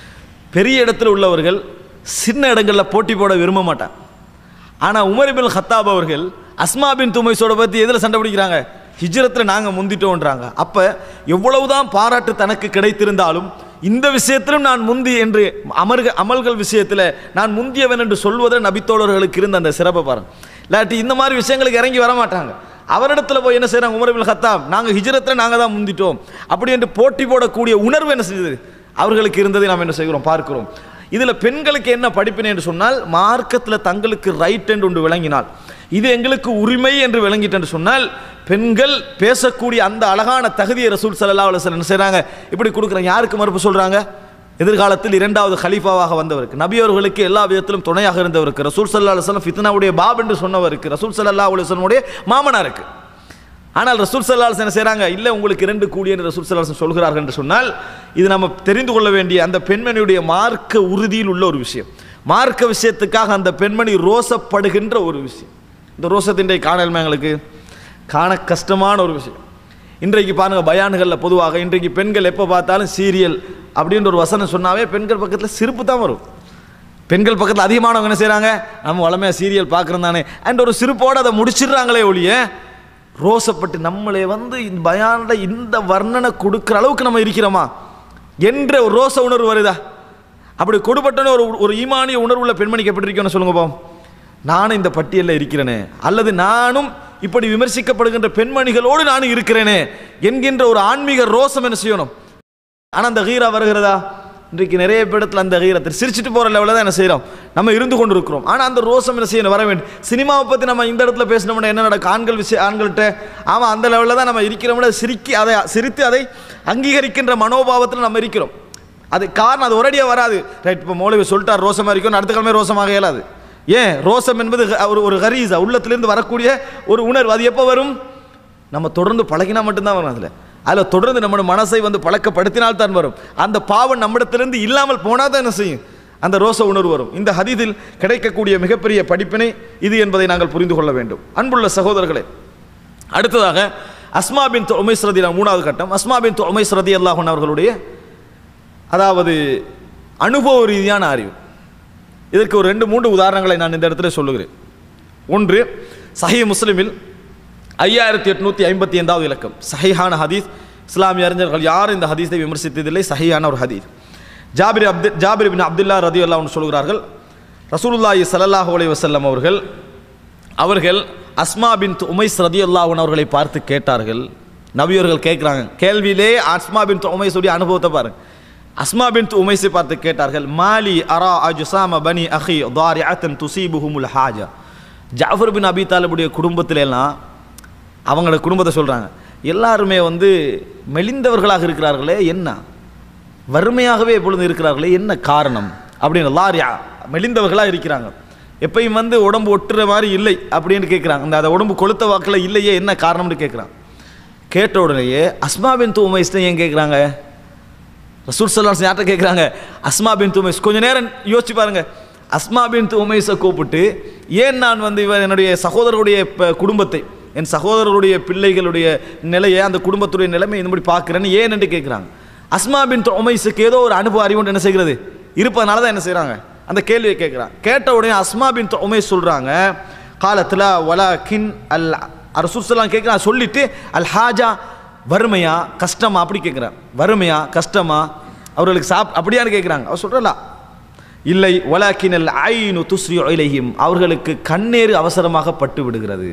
பெரிய இடத்துல உள்ளவர்கள் சின்ன இடங்களில் போட்டி போட விரும்ப மாட்டாங்க ஆனால் உமர் பின் ஹத்தாப் அவர்கள் அஸ்மா பின் துமைஸோட பற்றி எதில் சண்டை பிடிக்கிறாங்க ஹிஜ்ரத்தில் நாங்கள் முந்திட்டோன்றாங்க அப்போ எவ்வளவுதான் பாராட்டு தனக்கு கிடைத்திருந்தாலும் இந்த விஷயத்திலும் நான் முந்தி என்று அமர்க அமல்கள் விஷயத்தில் நான் முந்தியவன் என்று சொல்வதில் நபித்தோழர்களுக்கு இருந்த அந்த சிறப்பை பாருங்க இல்லாட்டி இந்த மாதிரி விஷயங்களுக்கு இறங்கி வர மாட்டாங்க அவரிடத்துல போய் என்ன செய்றாங்க உமர் பின் ஹத்தாப் நாங்கள் ஹிஜ்ரத்தில் நாங்கள் தான் முந்திட்டோம் அப்படி என்று போட்டி போடக்கூடிய உணர்வு என்ன செய்யுது அவர்களுக்கு இருந்ததை நாம் என்ன செய்கிறோம் பார்க்கிறோம் இதில் பெண்களுக்கு என்ன படிப்பினை என்று சொன்னால் மார்க்கத்தில் தங்களுக்கு ரைட் என்று ஒன்று விளங்கினால் இது எங்களுக்கு உரிமை என்று விளங்கிட்டு என்று சொன்னால் பெண்கள் பேசக்கூடிய அந்த அழகான தகுதியை ரசூல் சல்லா அலுவலம் என்ன செய்கிறாங்க இப்படி கொடுக்குறாங்க யாருக்கு மறுப்பு சொல்கிறாங்க எதிர்காலத்தில் இரண்டாவது கலீஃபாவாக வந்தவருக்கு நபி அவர்களுக்கு எல்லா விதத்திலும் துணையாக இருந்தவருக்கு ரசூல் சல்லா அலுவலம் ஃபித்னாவுடைய பாப் என்று சொன்னவருக்கு ரசூல் சல்லா அலுவலமுடைய மாமனாருக்கு ஆனால் ரசூல் சல்லாஸ் என்ன செய்கிறாங்க இல்லை உங்களுக்கு இரண்டு கூடி என்று ரசூல் சல்லாஸ் சொல்கிறார்கள் என்று சொன்னால் இது நம்ம தெரிந்து கொள்ள வேண்டிய அந்த பெண்மணியுடைய மார்க்க உறுதியில் உள்ள ஒரு விஷயம் மார்க்க விஷயத்துக்காக அந்த பெண்மணி ரோசப்படுகின்ற ஒரு விஷயம் இந்த ரோசத்தின் காணல்மே எங்களுக்கு காண கஷ்டமான ஒரு விஷயம் இன்றைக்கு பாருங்க பயான்களில் பொதுவாக இன்றைக்கு பெண்கள் எப்போ பார்த்தாலும் சீரியல் அப்படின்ற ஒரு வசனம் சொன்னாவே பெண்கள் பக்கத்தில் சிரிப்பு தான் வரும் பெண்கள் பக்கத்தில் அதிகமானவங்க என்ன செய்கிறாங்க நம்ம வளமையாக சீரியல் பார்க்குறோம் தானே அண்ட் ஒரு சிரிப்போடு அதை முடிச்சிடுறாங்களே ஒழிய ரோசப்பட்டு நம்மளே வந்து இந்த பயானில் இந்த வர்ணனை கொடுக்குற அளவுக்கு நம்ம இருக்கிறோமா என்ற ஒரு ரோச உணர்வு வருதா அப்படி கொடுபட்டன ஒரு ஒரு ஈமானிய உணர்வுள்ள பெண்மணிக்கு எப்படி இருக்கணும்னு சொல்லுங்க பாம் நானும் இந்த பட்டியலில் இருக்கிறேனே அல்லது நானும் இப்படி விமர்சிக்கப்படுகின்ற பெண்மணிகளோடு நானும் இருக்கிறேனே என்கின்ற ஒரு ஆன்மீக ரோசம் என்ன செய்யணும் ஆனால் அந்த ஹீரா வருகிறதா இன்றைக்கு நிறைய இடத்துல அந்த ஹீரத்தை சிரிச்சிட்டு போகிற லெவலில் தான் என்ன செய்கிறோம் நம்ம இருந்து கொண்டு இருக்கிறோம் ஆனால் அந்த ரோசம் என்ன செய்யணும் வர வேண்டும் சினிமாவை பற்றி நம்ம இந்த இடத்துல பேசினோம்னா என்ன நடக்கும் ஆண்கள் விஷயம் ஆண்கள்கிட்ட ஆமாம் அந்த லெவலில் தான் நம்ம இருக்கிறோம்னா சிரிக்கி அதை சிரித்து அதை அங்கீகரிக்கின்ற மனோபாவத்தில் நம்ம இருக்கிறோம் அது காரணம் அது ஒரடியாக வராது ரைட் இப்போ மௌலவி சொல்லிட்டார் ரோசமாக இருக்கும் அடுத்த கிழமை ரோசமாக இயலாது ஏன் ரோசம் என்பது க- ஒரு ஒரு ஹரீஸா உள்ளத்திலிருந்து வரக்கூடிய ஒரு உணர்வு அது எப்போ வரும் நம்ம தொடர்ந்து பழகினா மட்டும்தான் வரும் அதில் அதில் தொடர்ந்து நம்முடைய மனசை வந்து பழக்கப்படுத்தினால் தான் வரும் அந்த பாவம் நம்மிடத்திலிருந்து இல்லாமல் போனால் தான் என்ன செய்யும் அந்த ரோச உணர்வு வரும் இந்த ஹதீதில் கிடைக்கக்கூடிய மிகப்பெரிய படிப்பினை இது என்பதை நாங்கள் புரிந்து கொள்ள வேண்டும் அன்புள்ள சகோதரர்களே அடுத்ததாக அஸ்மா பின் உமைஸ் ரதி மூணாவது கட்டம் அஸ்மா பின் உமைஸ் ரதி அல்லாஹன் அவர்களுடைய அதாவது அனுபவ ரீதியான அறிவு இதற்கு ஒரு ரெண்டு மூன்று உதாரணங்களை நான் இந்த இடத்துல சொல்லுகிறேன் ஒன்று சஹி முஸ்லிமில் ஐயாயிரத்தி எட்நூற்றி ஐம்பத்தி ஐந்தாவது இலக்கம் சஹிஹான ஹதீஸ் இஸ்லாமிய அறிஞர்கள் யாரும் இந்த ஹதீஸை விமர்சித்ததில்லை சஹியான ஒரு ஹதீஸ் ஜாபிர் அப்து ஜாபிர் பின் அப்துல்லா ரதி அல்லா சொல்கிறார்கள் ரசூலுல்லாஹி ஸல்லல்லாஹு அலைஹி வஸல்லம் அவர்கள் அவர்கள் அஸ்மா பின் உமைஸ் ரதி அல்லாஹன் அவர்களை பார்த்து கேட்டார்கள் நபியவர்கள் கேட்குறாங்க கேள்வியிலே அஸ்மா பின் உமைஸுடைய அனுபவத்தை பாருங்க அஸ்மா பின் உமைஸை பார்த்து கேட்டார்கள் மாலி அரா அஜுசாம பனி அஹி தாரிஅத்தன் துசீபுஹுமுல் ஹாஜா ஜாஃபர் பின் அபி தாலிபுடைய குடும்பத்துல எல்லாம் அவங்களோட குடும்பத்தை சொல்கிறாங்க எல்லாருமே வந்து மெலிந்தவர்களாக இருக்கிறார்களே என்ன வறுமையாகவே எப்பொழுதும் இருக்கிறார்களே என்ன காரணம் அப்படின்னு லாரியா மெலிந்தவர்களாக இருக்கிறாங்க எப்பயும் வந்து உடம்பு ஒட்டுற மாதிரி இல்லை அப்படின்னு கேட்குறாங்க அந்த அதை உடம்பு கொளுத்த வாக்கில் இல்லையே என்ன காரணம்னு கேட்குறாங்க கேட்ட உடனேயே அஸ்மா பின் தூமைஸ்ட்டு ஏன் கேட்குறாங்க ரசூல் சல்லாஸ் யார்கிட்ட கேட்குறாங்க அஸ்மா பின் உமைஸ் கொஞ்ச நேரம் யோசிச்சு பாருங்க அஸ்மா பின் உமைஸை கூப்பிட்டு ஏன் நான் வந்து இவர் என்னுடைய சகோதரருடைய ப- குடும்பத்தை என் சகோதரருடைய பிள்ளைகளுடைய நிலையை அந்த குடும்பத்துடைய நிலைமை இந்த மாதிரி பார்க்குறேன்னு ஏன் என்று கேட்குறாங்க அஸ்மா பின் உமைஸுக்கு ஏதோ ஒரு அனுபவ அறிவு என்ன செய்கிறது இருப்பதனால தான் என்ன செய்கிறாங்க அந்த கேள்வியை கேட்குறாங்க கேட்ட உடனே அஸ்மா பின் உமைஸ் சொல்கிறாங்க காலத்தில் வலா கின் அல் அரசுலாம் கேட்குறான் சொல்லிட்டு அல் ஹாஜா வறுமையா கஷ்டமா அப்படி கேட்குறான் வறுமையா கஷ்டமா அவர்களுக்கு சாப் அப்படியான்னு கேட்குறாங்க அவர் சொல்கிறலா இல்லை வலாக்கினல் ஐனு துஸ்ரி இலைஹிம் அவர்களுக்கு கண்ணேறு அவசரமாக பட்டு விடுகிறது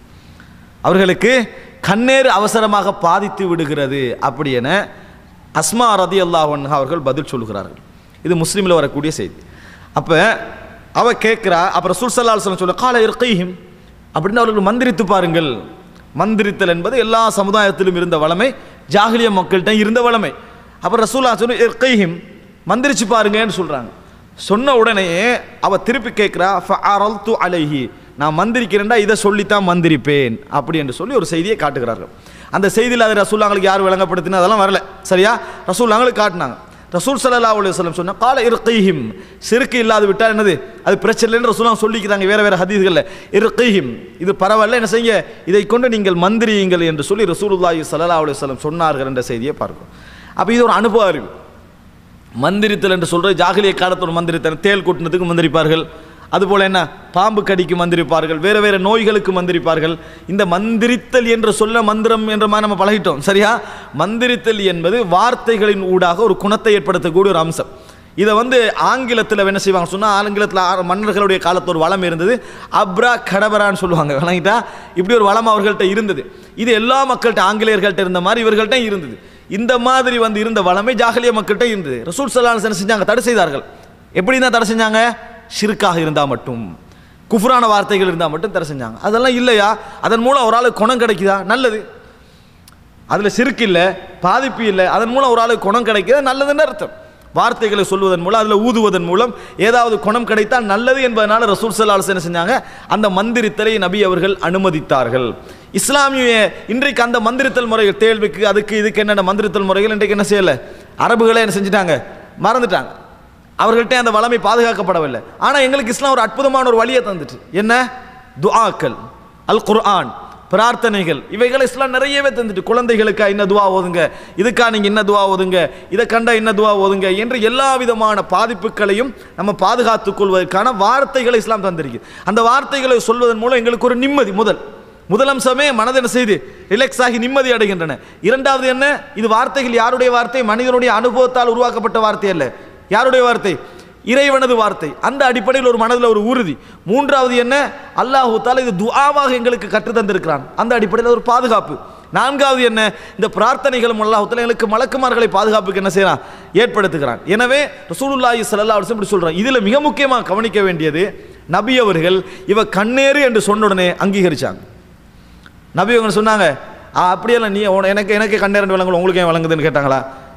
அவர்களுக்கு கண்ணேறு அவசரமாக பாதித்து விடுகிறது அப்படி என அஸ்மா ரதி அல்லாஹன் அவர்கள் பதில் சொல்கிறார்கள் இது முஸ்லீமில் வரக்கூடிய செய்தி அப்போ அவ கேட்குறா அப்புறம் சுல்சல்லால் சொல்ல கால இருக்கையும் அப்படின்னு அவர்கள் மந்திரித்து பாருங்கள் மந்திரித்தல் என்பது எல்லா சமுதாயத்திலும் இருந்த வளமை ஜாகிலிய மக்கள்கிட்ட இருந்த வளமை அப்புறம் ரசூலா சொல்லி இருக்கையும் மந்திரிச்சு பாருங்கன்னு சொல்கிறாங்க சொன்ன உடனே அவ திருப்பி கேட்குறா ஃபஅரல்து அலைஹி நான் மந்திரிக்கிறேன்டா இதை சொல்லித்தான் மந்திரிப்பேன் அப்படி என்று சொல்லி ஒரு செய்தியை காட்டுகிறார்கள் அந்த செய்தியில் அது ரசூல்லாங்களுக்கு யார் விளங்கப்படுத்தினா அதெல்லாம் வரல சரியா ரசூல்லாங்களுக்கு காட்டினாங்க ரசூல் சல்லா அலி வல்லம் சொன்ன கால இருக்கைஹிம் சிறுக்கு இல்லாது விட்டால் என்னது அது பிரச்சனை இல்லைன்னு ரசூலா சொல்லிக்கிறாங்க வேற வேற ஹதீஸ்களில் இருக்கைஹிம் இது பரவாயில்ல என்ன செய்ய இதை கொண்டு நீங்கள் மந்திரியுங்கள் என்று சொல்லி ரசூலுல்லாஹி சல்லா அலி வல்லம் சொன்னார்கள் என்ற செய்தியை பார்க்கும் அப்போ இது ஒரு அனுபவ அறிவு மந்திரித்தல் என்று சொல்ற ஜாகிலிய காலத்தோட மந்திரித்தல் தேல் கூட்டினத்துக்கு மந்திரிப்பார்கள் அதுபோல என்ன பாம்பு கடிக்கு மந்திரிப்பார்கள் வேற வேற நோய்களுக்கு மந்திரிப்பார்கள் இந்த மந்திரித்தல் என்று சொல்ல மந்திரம் என்ற மாதிரி நம்ம பழகிட்டோம் சரியா மந்திரித்தல் என்பது வார்த்தைகளின் ஊடாக ஒரு குணத்தை ஏற்படுத்தக்கூடிய ஒரு அம்சம் இதை வந்து ஆங்கிலத்தில் என்ன செய்வாங்க சொன்னால் ஆங்கிலத்தில் ஆ- மன்னர்களுடைய காலத்து ஒரு வளம் இருந்தது அப்ரா கடபரான்னு சொல்லுவாங்க விளங்கிட்டா இப்படி ஒரு வளம் அவர்கள்ட்ட இருந்தது இது எல்லா மக்கள்கிட்ட ஆங்கிலேயர்கள்ட்ட இருந்த மாதிரி இவர்கள்ட்ட இருந்தது இந்த மாதிரி வந்து இருந்த வளமை ஜாகலிய மக்கள்கிட்ட இருந்தது ரசூல் சல்லாஹ் என்ன செஞ்சாங்க தடை செய்தார்கள் எப்படி தான் தடை செஞ்சாங்க ஷிர்காக இருந்தால் மட்டும் குஃப்ரான வார்த்தைகள் இருந்தால் மட்டும் தடை செஞ்சாங்க அதெல்லாம் இல்லையா அதன் மூலம் ஒரு ஆளுக்கு குணம் கிடைக்குதா நல்லது அதில் சிறுக்கு இல்லை பாதிப்பு இல்லை அதன் மூலம் ஒரு ஆளுக்கு குணம் கிடைக்கிறது நல்லதுன்னு அர்த்தம் வார்த்தைகளை சொல்வதன் மூலம் அதில் ஊதுவதன் மூலம் ஏதாவது குணம் கிடைத்தால் நல்லது என்பதனால ரசூல் சல்லாஹ் என்ன செஞ்சாங்க அந்த மந்திரித்தலை நபி அவர்கள் அனுமதித்தார்கள் இஸ்லாமிய இன்றைக்கு அந்த மந்திரித்தல் முறைகள் தேள்விக்கு அதுக்கு இதுக்கு என்னென்ன மந்திரித்தல் முறைகள் இன்றைக்கு என்ன செய்யலை அரபுகளே என்ன செஞ்சிட்டாங்க மறந்துட்டாங்க அவர்கள்ட்ட அந்த வளமை பாதுகாக்கப்படவில்லை ஆனால் எங்களுக்கு இஸ்லாம் ஒரு அற்புதமான ஒரு வழியை தந்துட்டு என்ன துஆக்கள் அல் குர்ஆன் பிரார்த்தனைகள் இவைகளை இஸ்லாம் நிறையவே தந்துட்டு குழந்தைகளுக்கா என்ன துவா ஓதுங்க இதுக்கா நீங்க என்ன துவா ஓதுங்க இதை கண்டா என்ன துவா ஓதுங்க என்று எல்லா விதமான பாதிப்புகளையும் நம்ம பாதுகாத்துக் கொள்வதற்கான வார்த்தைகளை இஸ்லாம் தந்திருக்கு அந்த வார்த்தைகளை சொல்வதன் மூலம் எங்களுக்கு ஒரு நிம்மதி முதல் முதல் அம்சமே மனது என்ன செய்து ரிலாக்ஸ் ஆகி நிம்மதி அடைகின்றன இரண்டாவது என்ன இது வார்த்தைகள் யாருடைய வார்த்தை மனிதனுடைய அனுபவத்தால் உருவாக்கப்பட்ட வார்த்தை அல்ல யாருடைய வார்த்தை இறைவனது வார்த்தை அந்த அடிப்படையில் ஒரு மனதில் ஒரு உறுதி மூன்றாவது என்ன அல்லாஹு தாலா இது துஆவாக எங்களுக்கு கற்று தந்திருக்கிறான் அந்த அடிப்படையில் ஒரு பாதுகாப்பு நான்காவது என்ன இந்த பிரார்த்தனைகளும் அல்லாஹு தாலா எங்களுக்கு மலக்குமார்களை பாதுகாப்புக்கு என்ன செய்யறான் ஏற்படுத்துகிறான் எனவே ரசூலுல்லாஹி ஸல்லல்லாஹு அலைஹி வஸல்லம் இப்படி சொல்றான் இதுல மிக முக்கியமாக கவனிக்க வேண்டியது நபி அவர்கள் இவ கண்ணேறு என்று சொன்ன உடனே அங்கீகரிச்சாங்க நபி அவங்க சொன்னாங்க "ஆ, அப்படியெல்லாம் நீ உன- எனக்கு எனக்கு கண்ணேரண்டு விளங்கல உங்களுக்கு ஏன் விளங்குதுன்னு கேட்டாங்களா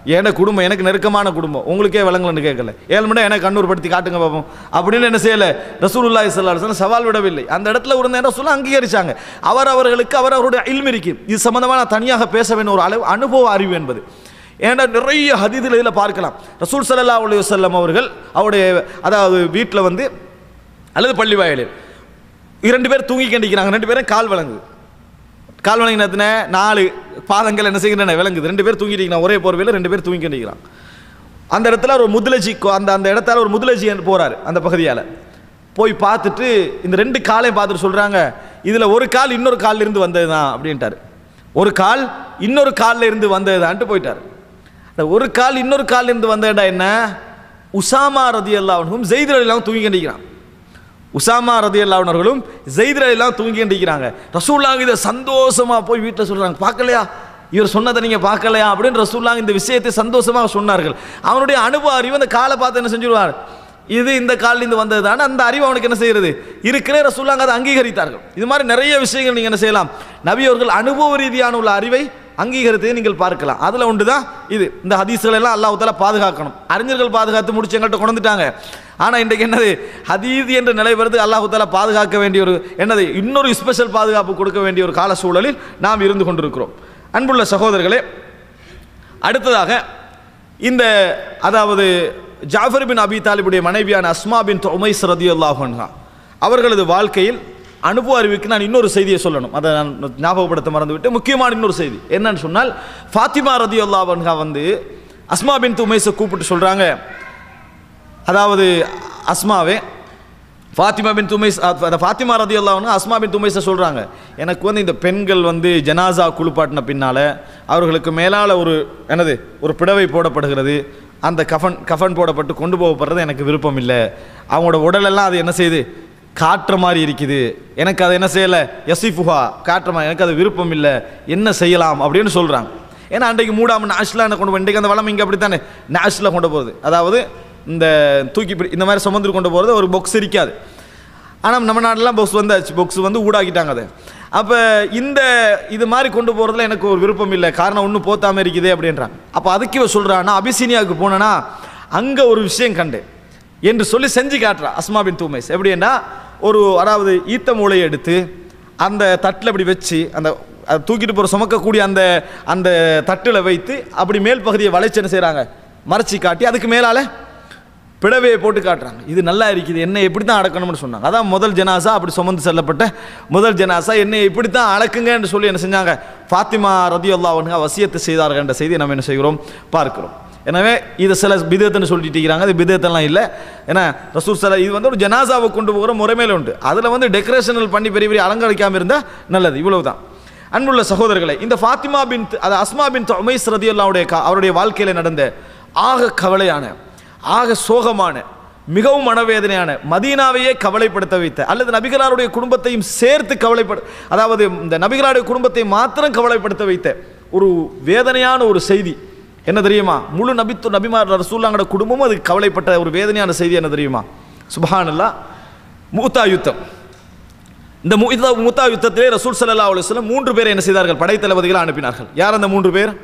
என் குடும்பம் எனக்கு நெருக்கமான குடும்பம் உங்களுக்கே விளங்கலன்னு கேட்கல ஏழு மணி எனக்கு கண்ணூர்படுத்தி காட்டுங்க பார்ப்போம் அப்படின்னு என்ன செய்யலை ரசூலுல்லாஹி ஸல்லல்லாஹு அலைஹி வஸல்லம் சவால் விடவில்லை அந்த இடத்துல ஒரு நேரம் சொல்ல அங்கீகரிச்சாங்க அவர் அவர்களுக்கு அவர் அவருடைய இல்மு இருக்கு இது சம்பந்தமாக நான் தனியாக பேச வேண்டிய ஒரு அளவு அனுபவ அறிவு என்பது ஏன்னா நிறைய ஹதீதில் இதில் பார்க்கலாம் ரசூல் ஸல்லல்லாஹு அலைஹி வஸல்லம் அவர்கள் அவருடைய அதாவது வீட்டில் வந்து அல்லது பள்ளி வாயிலில் இரண்டு பேர் தூங்கி கண்டிக்கிறாங்க ரெண்டு பேரும் கால் வழங்குது கால் வழங்கினத்தின நாலு பாதங்கள் என்ன செய்கின்றன விளங்குது ரெண்டு பேர் தூங்கிட்டு ஒரே போர்வையில் ரெண்டு பேர் தூங்கி கண்டிக்கிறான் அந்த இடத்துல ஒரு முதுலஜி கோ- அந்த அந்த இடத்துல ஒரு முதுலஜி போறாரு அந்த பகுதியால் போய் பார்த்துட்டு இந்த ரெண்டு காலையும் பார்த்துட்டு சொல்றாங்க இதுல ஒரு கால் இன்னொரு கால்ல இருந்து வந்தது தான் அப்படின்ட்டாரு ஒரு கால் இன்னொரு கால்ல இருந்து வந்ததுதான்ட்டு போயிட்டாரு அந்த ஒரு கால் இன்னொரு கால்ல இருந்து வந்ததுடா என்ன உசாமா ரதி அல்லாவும் ஜெயித் அலிலாம் தூங்கி கண்டிக்கிறான் உசாமா ரதி அல்லாவுனர்களும் ஜெயித் அலிலாம் தூங்கி கண்டிக்கிறாங்க ரசூல்லாங்க இதை சந்தோஷமா போய் வீட்டில் சொல்றாங்க பார்க்கலையா இவர் சொன்னதை நீங்க பார்க்கலையா அப்படின்னு ரசூல்லாங்க இந்த விஷயத்தை சந்தோஷமாக சொன்னார்கள் அவனுடைய அனுபவ அறிவு அந்த காலை பார்த்து என்ன செஞ்சிருவார் இது இந்த காலிலிருந்து வந்தது தானே அந்த அறிவு அவனுக்கு என்ன செய்யறது இருக்கிறே ரசூல்லாங்க அதை அங்கீகரித்தார்கள் இது மாதிரி நிறைய விஷயங்கள் நீங்க என்ன செய்யலாம் நபி அவர்கள் அனுபவ ரீதியான உள்ள அறிவை அங்கீகரித்ததை நீங்கள் பார்க்கலாம் அதில் ஒன்று தான் இது இந்த ஹதீஸ்கள் எல்லாம் அல்லாஹ் தாலா பாதுகாக்கணும் அறிஞர்கள் பாதுகாத்து முடிச்சு எங்கள்கிட்ட கொண்டுட்டாங்க ஆனால் இன்றைக்கு என்னது ஹதீஸ் என்ற நிலை வருது அல்லாஹ் தாலா பாதுகாக்க வேண்டிய ஒரு என்னது இன்னொரு ஸ்பெஷல் பாதுகாப்பு கொடுக்க வேண்டிய ஒரு கால சூழலில் நாம் இருந்து கொண்டிருக்கிறோம் அன்புள்ள சகோதரர்களே அடுத்ததாக இந்த அதாவது ஜாஃபர் பின் அபி தாலிபுடைய மனைவியான அஸ்மா பின் உமைஸ் ரதியுல்லாஹு அன்ஹா அவர்களது வாழ்க்கையில் அனுபவ அறிவுக்கு நான் இன்னொரு செய்தியை சொல்லணும் அதை நான் ஞாபகப்படுத்த மறந்துவிட்டு முக்கியமான இன்னொரு செய்தி என்னன்னு சொன்னால் ஃபாத்திமா ரதியுல்லாஹு அன்ஹா வந்து அஸ்மா பின் உமைஸை கூப்பிட்டு சொல்றாங்க அதாவது அஸ்மாவே ஃபாத்திமா பின் துமைஸ் அந்த ஃபாத்திமா ரதி அல்லாஹ்னு அஸ்மா பின் துமைஸை சொல்கிறாங்க எனக்கு வந்து இந்த பெண்கள் வந்து ஜனாசா குளிப்பாட்டின பின்னால் அவர்களுக்கு மேலால் ஒரு என்னது ஒரு பிடவை போடப்படுகிறது அந்த கஃபன் கஃபன் போடப்பட்டு கொண்டு போகப்படுறது எனக்கு விருப்பம் இல்லை அவங்களோட உடலெல்லாம் அது என்ன செய்யுது காட்டுற மாதிரி இருக்குது எனக்கு அதை என்ன செய்யலை யசிஃபுஹா காட்டுற மாதிரி எனக்கு அது விருப்பம் இல்லை என்ன செய்யலாம் அப்படின்னு சொல்கிறாங்க ஏன்னா அன்றைக்கு மூடாம நாஷ்லாம் என்ன கொண்டு போ இன்றைக்கு அந்த வளம் இங்கே அப்படித்தானே நாஷில் கொண்டு போகிறது அதாவது இந்த தூக்கி பிடி இந்த மாதிரி சுமந்து கொண்டு போகிறது ஒரு பொக்ஸ் இருக்காது ஆனால் நம்ம நாட்டிலாம் பொக்ஸ் வந்தாச்சு பொக்ஸ் வந்து ஊடாக்கிட்டாங்க அதை அப்போ இந்த இது மாதிரி கொண்டு போகிறதுல எனக்கு ஒரு விருப்பம் இல்லை காரணம் ஒன்றும் போத்தாம இருக்குதே அப்படின்றாங்க அப்போ அதுக்கு இவ சொல்கிறான்னா அபிசீனியாவுக்கு போனேன்னா அங்கே ஒரு விஷயம் கண்டேன் என்று சொல்லி செஞ்சு காட்டுறா அஸ்மா பின் தூமைஸ் எப்படின்னா ஒரு அதாவது ஈத்த மூளையை எடுத்து அந்த தட்டில் இப்படி வச்சு அந்த அதை தூக்கிட்டு போகிற சுமக்கக்கூடிய அந்த அந்த தட்டில் வைத்து அப்படி மேல் பகுதியை வளைச்சு என்ன செய்கிறாங்க மறைச்சி காட்டி அதுக்கு மேலால் பிடவையை போட்டு காட்டுறாங்க இது நல்லா இருக்குது என்ன எப்படி தான் அடக்கணும்னு சொன்னாங்க அதான் முதல் ஜனாசா அப்படி சுமந்து செல்லப்பட்ட முதல் ஜனாசா என்னை இப்படி தான் அடக்குங்கன்னு சொல்லி என்ன செஞ்சாங்க ஃபாத்திமா ரதி அல்லாவனுங்க வசியத்தை செய்தார்கள் என்ற செய்தியை நம்ம என்ன செய்கிறோம் பார்க்கிறோம் எனவே இது சில பிதத்துன்னு சொல்லிட்டு இருக்கிறாங்க இது பிதத்தெல்லாம் இல்லை ஏன்னா ரசூல் சல இது வந்து ஒரு ஜனாசாவை கொண்டு போகிற முறைமையில் உண்டு அதில் வந்து டெக்கரேஷனல் பண்ணி பெரிய பெரிய அலங்கரிக்காமல் இருந்தால் நல்லது இவ்வளவு தான் அன்புள்ள சகோதரர்களே இந்த ஃபாத்திமா பின் அது அஸ்மா பின் உமைஸ் ரதி அல்லாவுடைய அவருடைய வாழ்க்கையில் நடந்த ஆக கவலையான ஆக சோகமான மிகவும் மனவேதனையான மதீனாவையே கவலைப்படுத்த வைத்த அல்லது நபிகளாருடைய குடும்பத்தையும் சேர்த்து கவலைப்பட அதாவது இந்த நபிகளாருடைய குடும்பத்தை மாத்திரம் கவலைப்படுத்த வைத்த ஒரு வேதனையான ஒரு செய்தி என்ன தெரியுமா முழு நபித்து நபிமார் ரசூல்லாங்கட குடும்பமும் அதுக்கு கவலைப்பட்ட ஒரு வேதனையான செய்தி என்ன தெரியுமா சுபஹானல்லா மூத்தா யுத்தம் இந்த மூத்தா மூத்தா யுத்தத்திலே ரசூல் ஸல்லல்லாஹு அலைஹி வஸல்லம் மூன்று பேரை என்ன செய்தார்கள் படைத்தளபதிகளை அனுப்பினார்கள் யார் அந்த மூன்று பேர்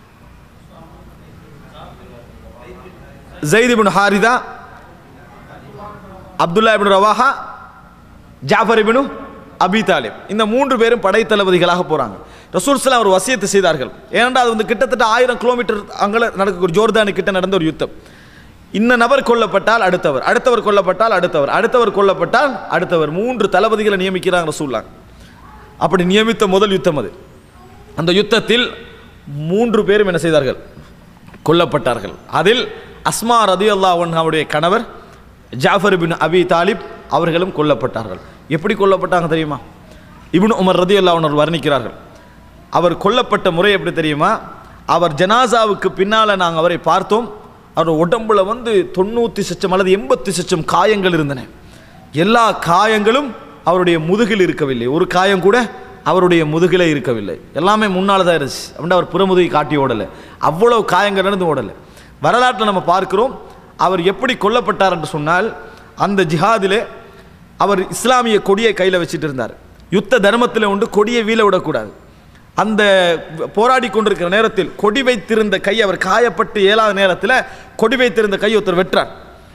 Zayd ibn Haritha Abdullah ibn Rawaha Jafar ibn Abi Talib இந்த மூன்று பேரும் படைத்தளபதிகளாக போறாங்க ரசூல் ஸல்லல்லாஹு ஒரு வசியத்தை செய்தார்கள் ஏனென்றால் அது வந்து கிட்டத்தட்ட ஆயிரம் கிலோமீட்டர் அங்கே நடக்க ஒரு ஜோர்தானு கிட்ட நடந்த ஒரு யுத்தம் இந்த நபர் கொல்லப்பட்டால் அடுத்தவர் அடுத்தவர் கொல்லப்பட்டால் அடுத்தவர் அடுத்தவர் கொல்லப்பட்டால் அடுத்தவர் மூன்று தளபதிகளை நியமிக்கிறாங்க ரசூல்லாங்க அப்படி நியமித்த முதல் யுத்தம் அது அந்த யுத்தத்தில் மூன்று பேரும் என்ன செய்தார்கள் கொல்லப்பட்டார்கள் அதில் அஸ்மா ரதி அவருடைய கணவர் ஜாஃபர் பின் அபி தாலிப் அவர்களும் கொல்லப்பட்டார்கள் எப்படி கொல்லப்பட்டாங்க தெரியுமா இப்னு உமர் ரதி அவர்கள் வர்ணிக்கிறார்கள் அவர் கொல்லப்பட்ட முறை எப்படி தெரியுமா அவர் ஜனாசாவுக்கு பின்னால் நாங்கள் அவரை பார்த்தோம் அவர் உடம்புல வந்து தொண்ணூற்றி சச்சம் அல்லது எண்பத்தி சச்சம் காயங்கள் இருந்தன எல்லா காயங்களும் அவருடைய முதுகில் இருக்கவில்லை ஒரு காயம் கூட அவருடைய முதுகில் இருக்கவில்லை எல்லாமே முன்னால் தான் இருந்துச்சு அப்படின்னா அவர் புறமுதுகை காட்டி ஓடலை அவ்வளவு காயங்கள் நடந்து ஓடலை வரலாற்றில் நம்ம பார்க்கிறோம் அவர் எப்படி கொல்லப்பட்டார் என்று சொன்னால் அந்த ஜிஹாதிலே அவர் இஸ்லாமிய கொடியை கையில் வச்சுட்டு இருந்தார் யுத்த தர்மத்தில் உண்டு கொடியை வீழ விடக்கூடாது அந்த போராடி கொண்டிருக்கிற நேரத்தில் கொடி வைத்திருந்த கை அவர் காயப்பட்டு இயலாத நேரத்தில் கொடி வைத்திருந்த கை ஒருத்தர் வெட்டுறார்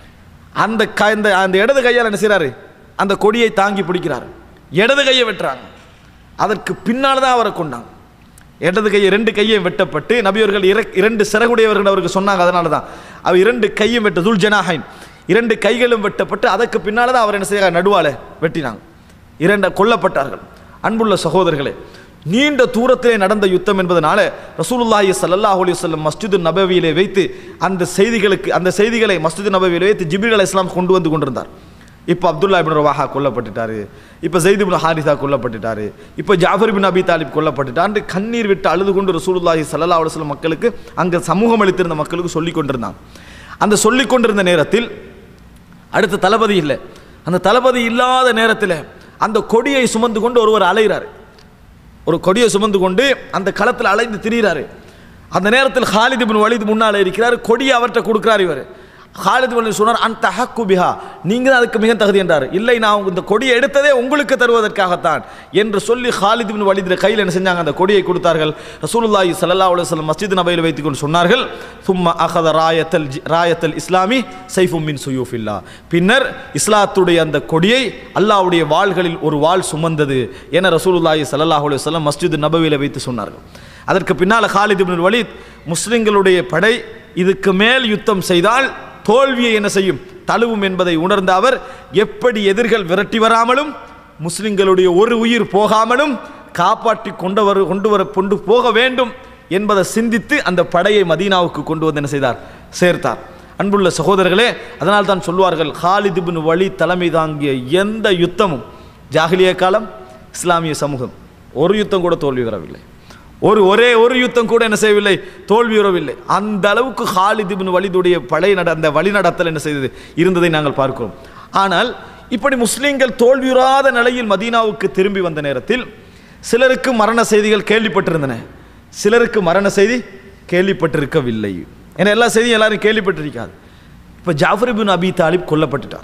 அந்த க இந்த அந்த இடது கையால் என்ன செய்றாரு அந்த கொடியை தாங்கி பிடிக்கிறார் இடது கையை வெட்டுறாங்க அதற்கு பின்னால் தான் அவரை கொண்டாங்க இடது கையை ரெண்டு கையும் வெட்டப்பட்டு நபியவர்கள் இர இரண்டு சிறகுடையவர்கள் அவருக்கு சொன்னாங்க அதனால தான் அவர் இரண்டு கையும் வெட்ட துல் ஜனாஹைன் இரண்டு கைகளும் வெட்டப்பட்டு அதற்கு பின்னால் தான் அவர் என்ன செய்ய நடுவால வெட்டினாங்க இரண்ட கொல்லப்பட்டார்கள் அன்புள்ள சகோதரர்களே நீண்ட தூரத்திலே நடந்த யுத்தம் என்பதனால ரசூலுல்லாஹி ஸல்லல்லாஹு அலைஹி வஸல்லம் மஸ்ஜிது நபவியிலே வைத்து அந்த செய்திகளுக்கு அந்த செய்திகளை மஸ்ஜிது நபவியிலே வைத்து ஜிப்ரீல் அலைஹிஸ்ஸலாம் கொண்டு வந்து கொண்டிருந்தார் இப்போ அப்துல்லா இப்னு ரவாஹா கொல்லப்பட்டுட்டாரு இப்போ ஜெயித் இப்னு ஹாரிசா கொல்லப்பட்டுட்டாரு இப்போ ஜாஃபர் பின் அபி தாலிப் கொல்லப்பட்டுட்டான்னு கண்ணீர் விட்டு அழுது கொண்டு ரசூலுல்லாஹி ஸல்லல்லாஹு அலைஹி வஸல்லம் மக்களுக்கு அங்கே சமூகம் அளித்திருந்த மக்களுக்கு சொல்லிக் கொண்டிருந்தாங்க அந்த சொல்லிக் கொண்டிருந்த நேரத்தில் அடுத்த தளபதி இல்லை அந்த தளபதி இல்லாத நேரத்தில் அந்த கொடியை சுமந்து கொண்டு ஒருவர் அலைகிறார் ஒரு கொடியை சுமந்து கொண்டு அந்த களத்தில் அலைந்து திரிகிறாரு அந்த நேரத்தில் ஹாலித் பின் வலித் முன்னால் இருக்கிறார் கொடியை அவர்கிட்ட கொடுக்குறார் இவர் ஹாலித் பின் சொன்னார் அந்த ஹக்கு பிஹா நீங்க தான் அதுக்கு மிக தகுதி என்றார் இல்லை நான் இந்த கொடியை எடுத்ததே உங்களுக்கு தருவதற்காகத்தான் என்று சொல்லி ஹாலித் பின் வலித் கையில் என்ன செஞ்சாங்க அந்த கொடியை கொடுத்தார்கள் ரசூலுல்லாஹி ஸல்லல்லாஹு அலைஹி வஸல்லம் மஸ்ஜித் நபையில் வைத்துக் கொண்டு சொன்னார்கள் சும்மா அகத ராயத்தல் ஜி- ராயத்தல் இஸ்லாமி சைஃபும் மின் சுயூஃபில்லா பின்னர் இஸ்லாத்துடைய அந்த கொடியை அல்லாஹ்வுடைய வாள்களில் ஒரு வாள் சுமந்தது என ரசூலுல்லாஹி ஸல்லல்லாஹு அலைஹி வஸல்லம் மஸ்ஜித் நபவியில் வைத்து சொன்னார்கள் அதற்கு பின்னால் ஹாலித் இப்னு வலீத் முஸ்லிம்களுடைய படை இதுக்கு மேல் யுத்தம் செய்தால் தோல்வியை என்ன செய்யும் தழுவும் என்பதை உணர்ந்த அவர் எப்படி எதிர்கள் விரட்டி வராமலும் முஸ்லிம்களுடைய ஒரு உயிர் போகாமலும் காப்பாற்றி கொண்டு வர கொண்டு வர கொண்டு போக வேண்டும் என்பதை சிந்தித்து அந்த படையை மதீனாவுக்கு கொண்டு வந்து என்ன செய்தார் சேர்த்தார் அன்புள்ள சகோதரர்களே அதனால் தான் சொல்வார்கள் ஹாலித் பின் வலி தலைமை தாங்கிய எந்த யுத்தமும் ஜாகிலிய காலம் இஸ்லாமிய சமூகம் ஒரு யுத்தம் கூட தோல்வி வரவில்லை ஒரு ஒரே ஒரு யுத்தம் கூட என்ன செய்யவில்லை தோல்வி வரவில்லை அந்த அளவுக்கு ஹாலித் இப்னு வலிதுடைய படை நட அந்த வழிநடத்தல் என்ன செய்தது இருந்ததை நாங்கள் பார்க்கிறோம் ஆனால் இப்படி முஸ்லிம்கள் தோல்வியுறாத நிலையில் மதீனாவுக்கு திரும்பி வந்த நேரத்தில் சிலருக்கு மரண செய்திகள் கேள்விப்பட்டிருந்தன சிலருக்கு மரண செய்தி கேள்விப்பட்டிருக்கவில்லை ஏன்னா எல்லா செய்தியும் எல்லாரும் கேள்விப்பட்டிருக்காது இப்போ ஜாஃபர் பின் அபி தாலிப் கொல்லப்பட்டுட்டார்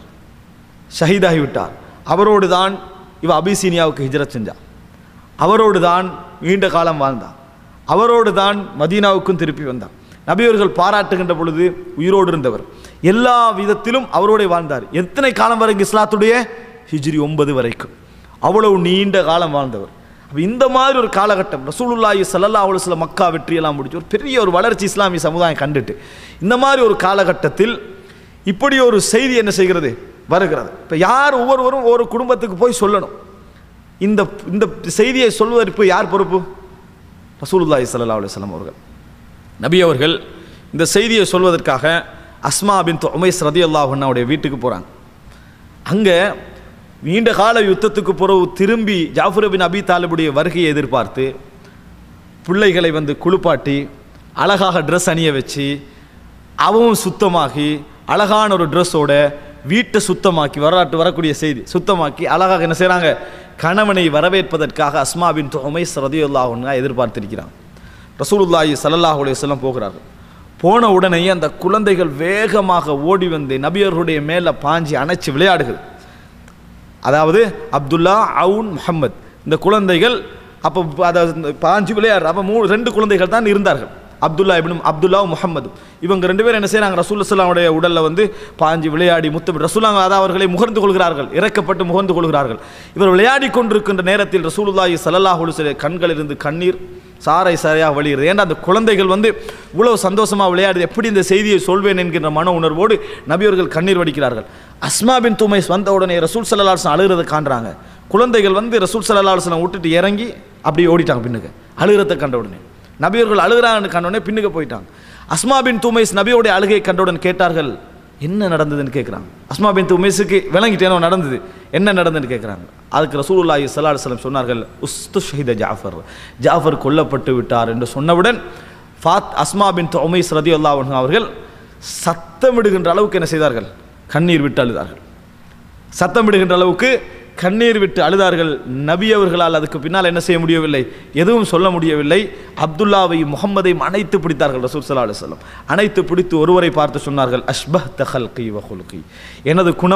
ஷஹீதாகி விட்டார் அவரோடு தான் இவ அபிசீனியாவுக்கு ஹிஜ்ரத் செஞ்சார் அவரோடு தான் நீண்ட காலம் வாழ்ந்தான் அவரோடு தான் மதீனாவுக்கும் திருப்பி வந்தான் நபியவர்கள் பாராட்டுகின்ற பொழுது உயிரோடு இருந்தவர் எல்லா விதத்திலும் அவரோட வாழ்ந்தார் எத்தனை காலம் வரைக்கும் இஸ்லாத்துடைய ஹிஜ்ரி ஒன்பது வரைக்கும் அவ்வளவு நீண்ட காலம் வாழ்ந்தவர் அப்ப இந்த மாதிரி ஒரு காலகட்டம் ரசூலுல்லாஹி ஸல்லல்லாஹு அலைஹி வஸல்லம் மக்கா வெற்றியெல்லாம் முடிச்சு ஒரு பெரிய ஒரு வளர்ச்சி இஸ்லாமிய சமுதாயம் கண்டுட்டு இந்த மாதிரி ஒரு காலகட்டத்தில் இப்படி ஒரு செய்தி என்ன செய்கிறது வருகிறது இப்போ யார் ஒவ்வொருவரும் ஒரு குடும்பத்துக்கு போய் சொல்லணும் இந்த இந்த செய்தியை சொல்வதற்கு யார் பொறுப்பு ரசூலுல்லாஹி ஸல்லல்லாஹு அலைஹி வஸல்லம் அவர்கள் நபி அவர்கள் இந்த செய்தியை சொல்வதற்காக அஸ்மா பின் உமைஸ் ரதியல்லாஹு அன்ஹாவுடைய வீட்டுக்கு போகிறாங்க அங்கே நீண்ட கால யுத்தத்துக்கு பிறகு திரும்பி ஜாஃபர் பின் அபி தாலிபுடைய வருகையை எதிர்பார்த்து பிள்ளைகளை வந்து குளிப்பாட்டி அழகாக ட்ரெஸ் அணிய வச்சு அவவும் சுத்தமாகி அழகான ஒரு ட்ரெஸ்ஸோட வீட்டை சுத்தமாக்கி வரலாற்று வரக்கூடிய செய்தி சுத்தமாக்கி அழகாக என்ன செய்கிறாங்க கணவனை வரவேற்பதற்காக அஸ்மா பின் உமைஸ் ரதியுல்லாஹுன்னா எதிர்பார்த்திருக்கிறான் ரசூலுல்லாஹி ஸல்லல்லாஹு அலைஹி வஸல்லம் போகிறார்கள் போன உடனேயே அந்த குழந்தைகள் வேகமாக ஓடி வந்து நபியர்களுடைய மேலே பாஞ்சி அணைச்சி விளையாடுகள் அதாவது அப்துல்லா அவுன் முஹம்மத் இந்த குழந்தைகள் அப்போ அதாவது பாஞ்சு விளையாடுற அப்போ மூணு ரெண்டு குழந்தைகள் தான் இருந்தார்கள் அப்துல்லா இப்னு அப்துல்லா முஹம்மது இவங்க ரெண்டு பேரும் என்ன செய்றாங்க ரசூலுல்லாவுடைய உடல்ல வந்து பாஞ்சு விளையாடி முத்தம் ரசூல்லா அதாவது அவர்களை முகர்ந்து கொள்கிறார்கள் இறக்கப்பட்டு முகர்ந்து கொள்கிறார்கள் இவர் விளையாடி கொண்டிருக்கின்ற நேரத்தில் ரசூலுல்லாஹி ஸல்லல்லாஹு அலைஹி வஸல்லம் கண்களிலிருந்து கண்ணீர் சாரை சாரையாக வழிகிறது ஏன்னா அந்த குழந்தைகள் வந்து இவ்வளவு சந்தோஷமாக விளையாடுது எப்படி இந்த செய்தியை சொல்வேன் என்கின்ற மன உணர்வோடு நபியவர்கள் கண்ணீர் வடிக்கிறார்கள் அஸ்மா பின் துமைஸ் வந்த உடனே ரசூல் சல்லாஹ் அழுகிறத காண்றாங்க குழந்தைகள் வந்து ரசூல் சல்லாஹ் விட்டுட்டு இறங்கி அப்படியே ஓடிட்டாங்க பின்னுக்கு அழுகிறத கண்ட உடனே நபியவர்கள் அழுகிறாங்கன்னு கண்ட உடனே பின்னுக்கு போயிட்டாங்க அஸ்மா பின் துமைஸ் நபியோடைய அழுகையை கண்டவுடன் கேட்டார்கள் என்ன நடந்ததுன்னு கேட்குறாங்க அஸ்மா பின் துமைஸுக்கு விளங்கிட்டேனோ நடந்தது என்ன நடந்ததுன்னு கேட்குறாங்க அதுக்கு ரசூலுல்லாஹி ஸல்லல்லாஹு அலைஹி வஸல்லம் சொன்னார்கள் உஸ்து ஷஹீத ஜாஃபர் ஜாஃபர் கொல்லப்பட்டு விட்டார் என்று சொன்னவுடன் ஃபாத் அஸ்மா பின் உமைஸ் ரதியுல்லாஹு அன்ஹா அவர்கள் சத்தமிடுகின்ற அளவுக்கு என்ன செய்தார்கள் கண்ணீர் விட்டு அழுதார்கள் சத்தமிடுகின்ற அளவுக்கு கண்ணீர் விட்டு அழுதார்கள் நபி அவர்களால் அதுக்கு பின்னால் என்ன செய்ய முடியவில்லை எதுவும் சொல்ல முடியவில்லை அப்துல்லாவை முகம்மதையும் அணைத்து பிடித்தார்கள் ரசூல் சல்லா அலுவலம் அணைத்து பிடித்து ஒருவரை பார்த்து சொன்னார்கள் அஷ்பஹ் தஹல்கி வஹுல்கி எனது குணம்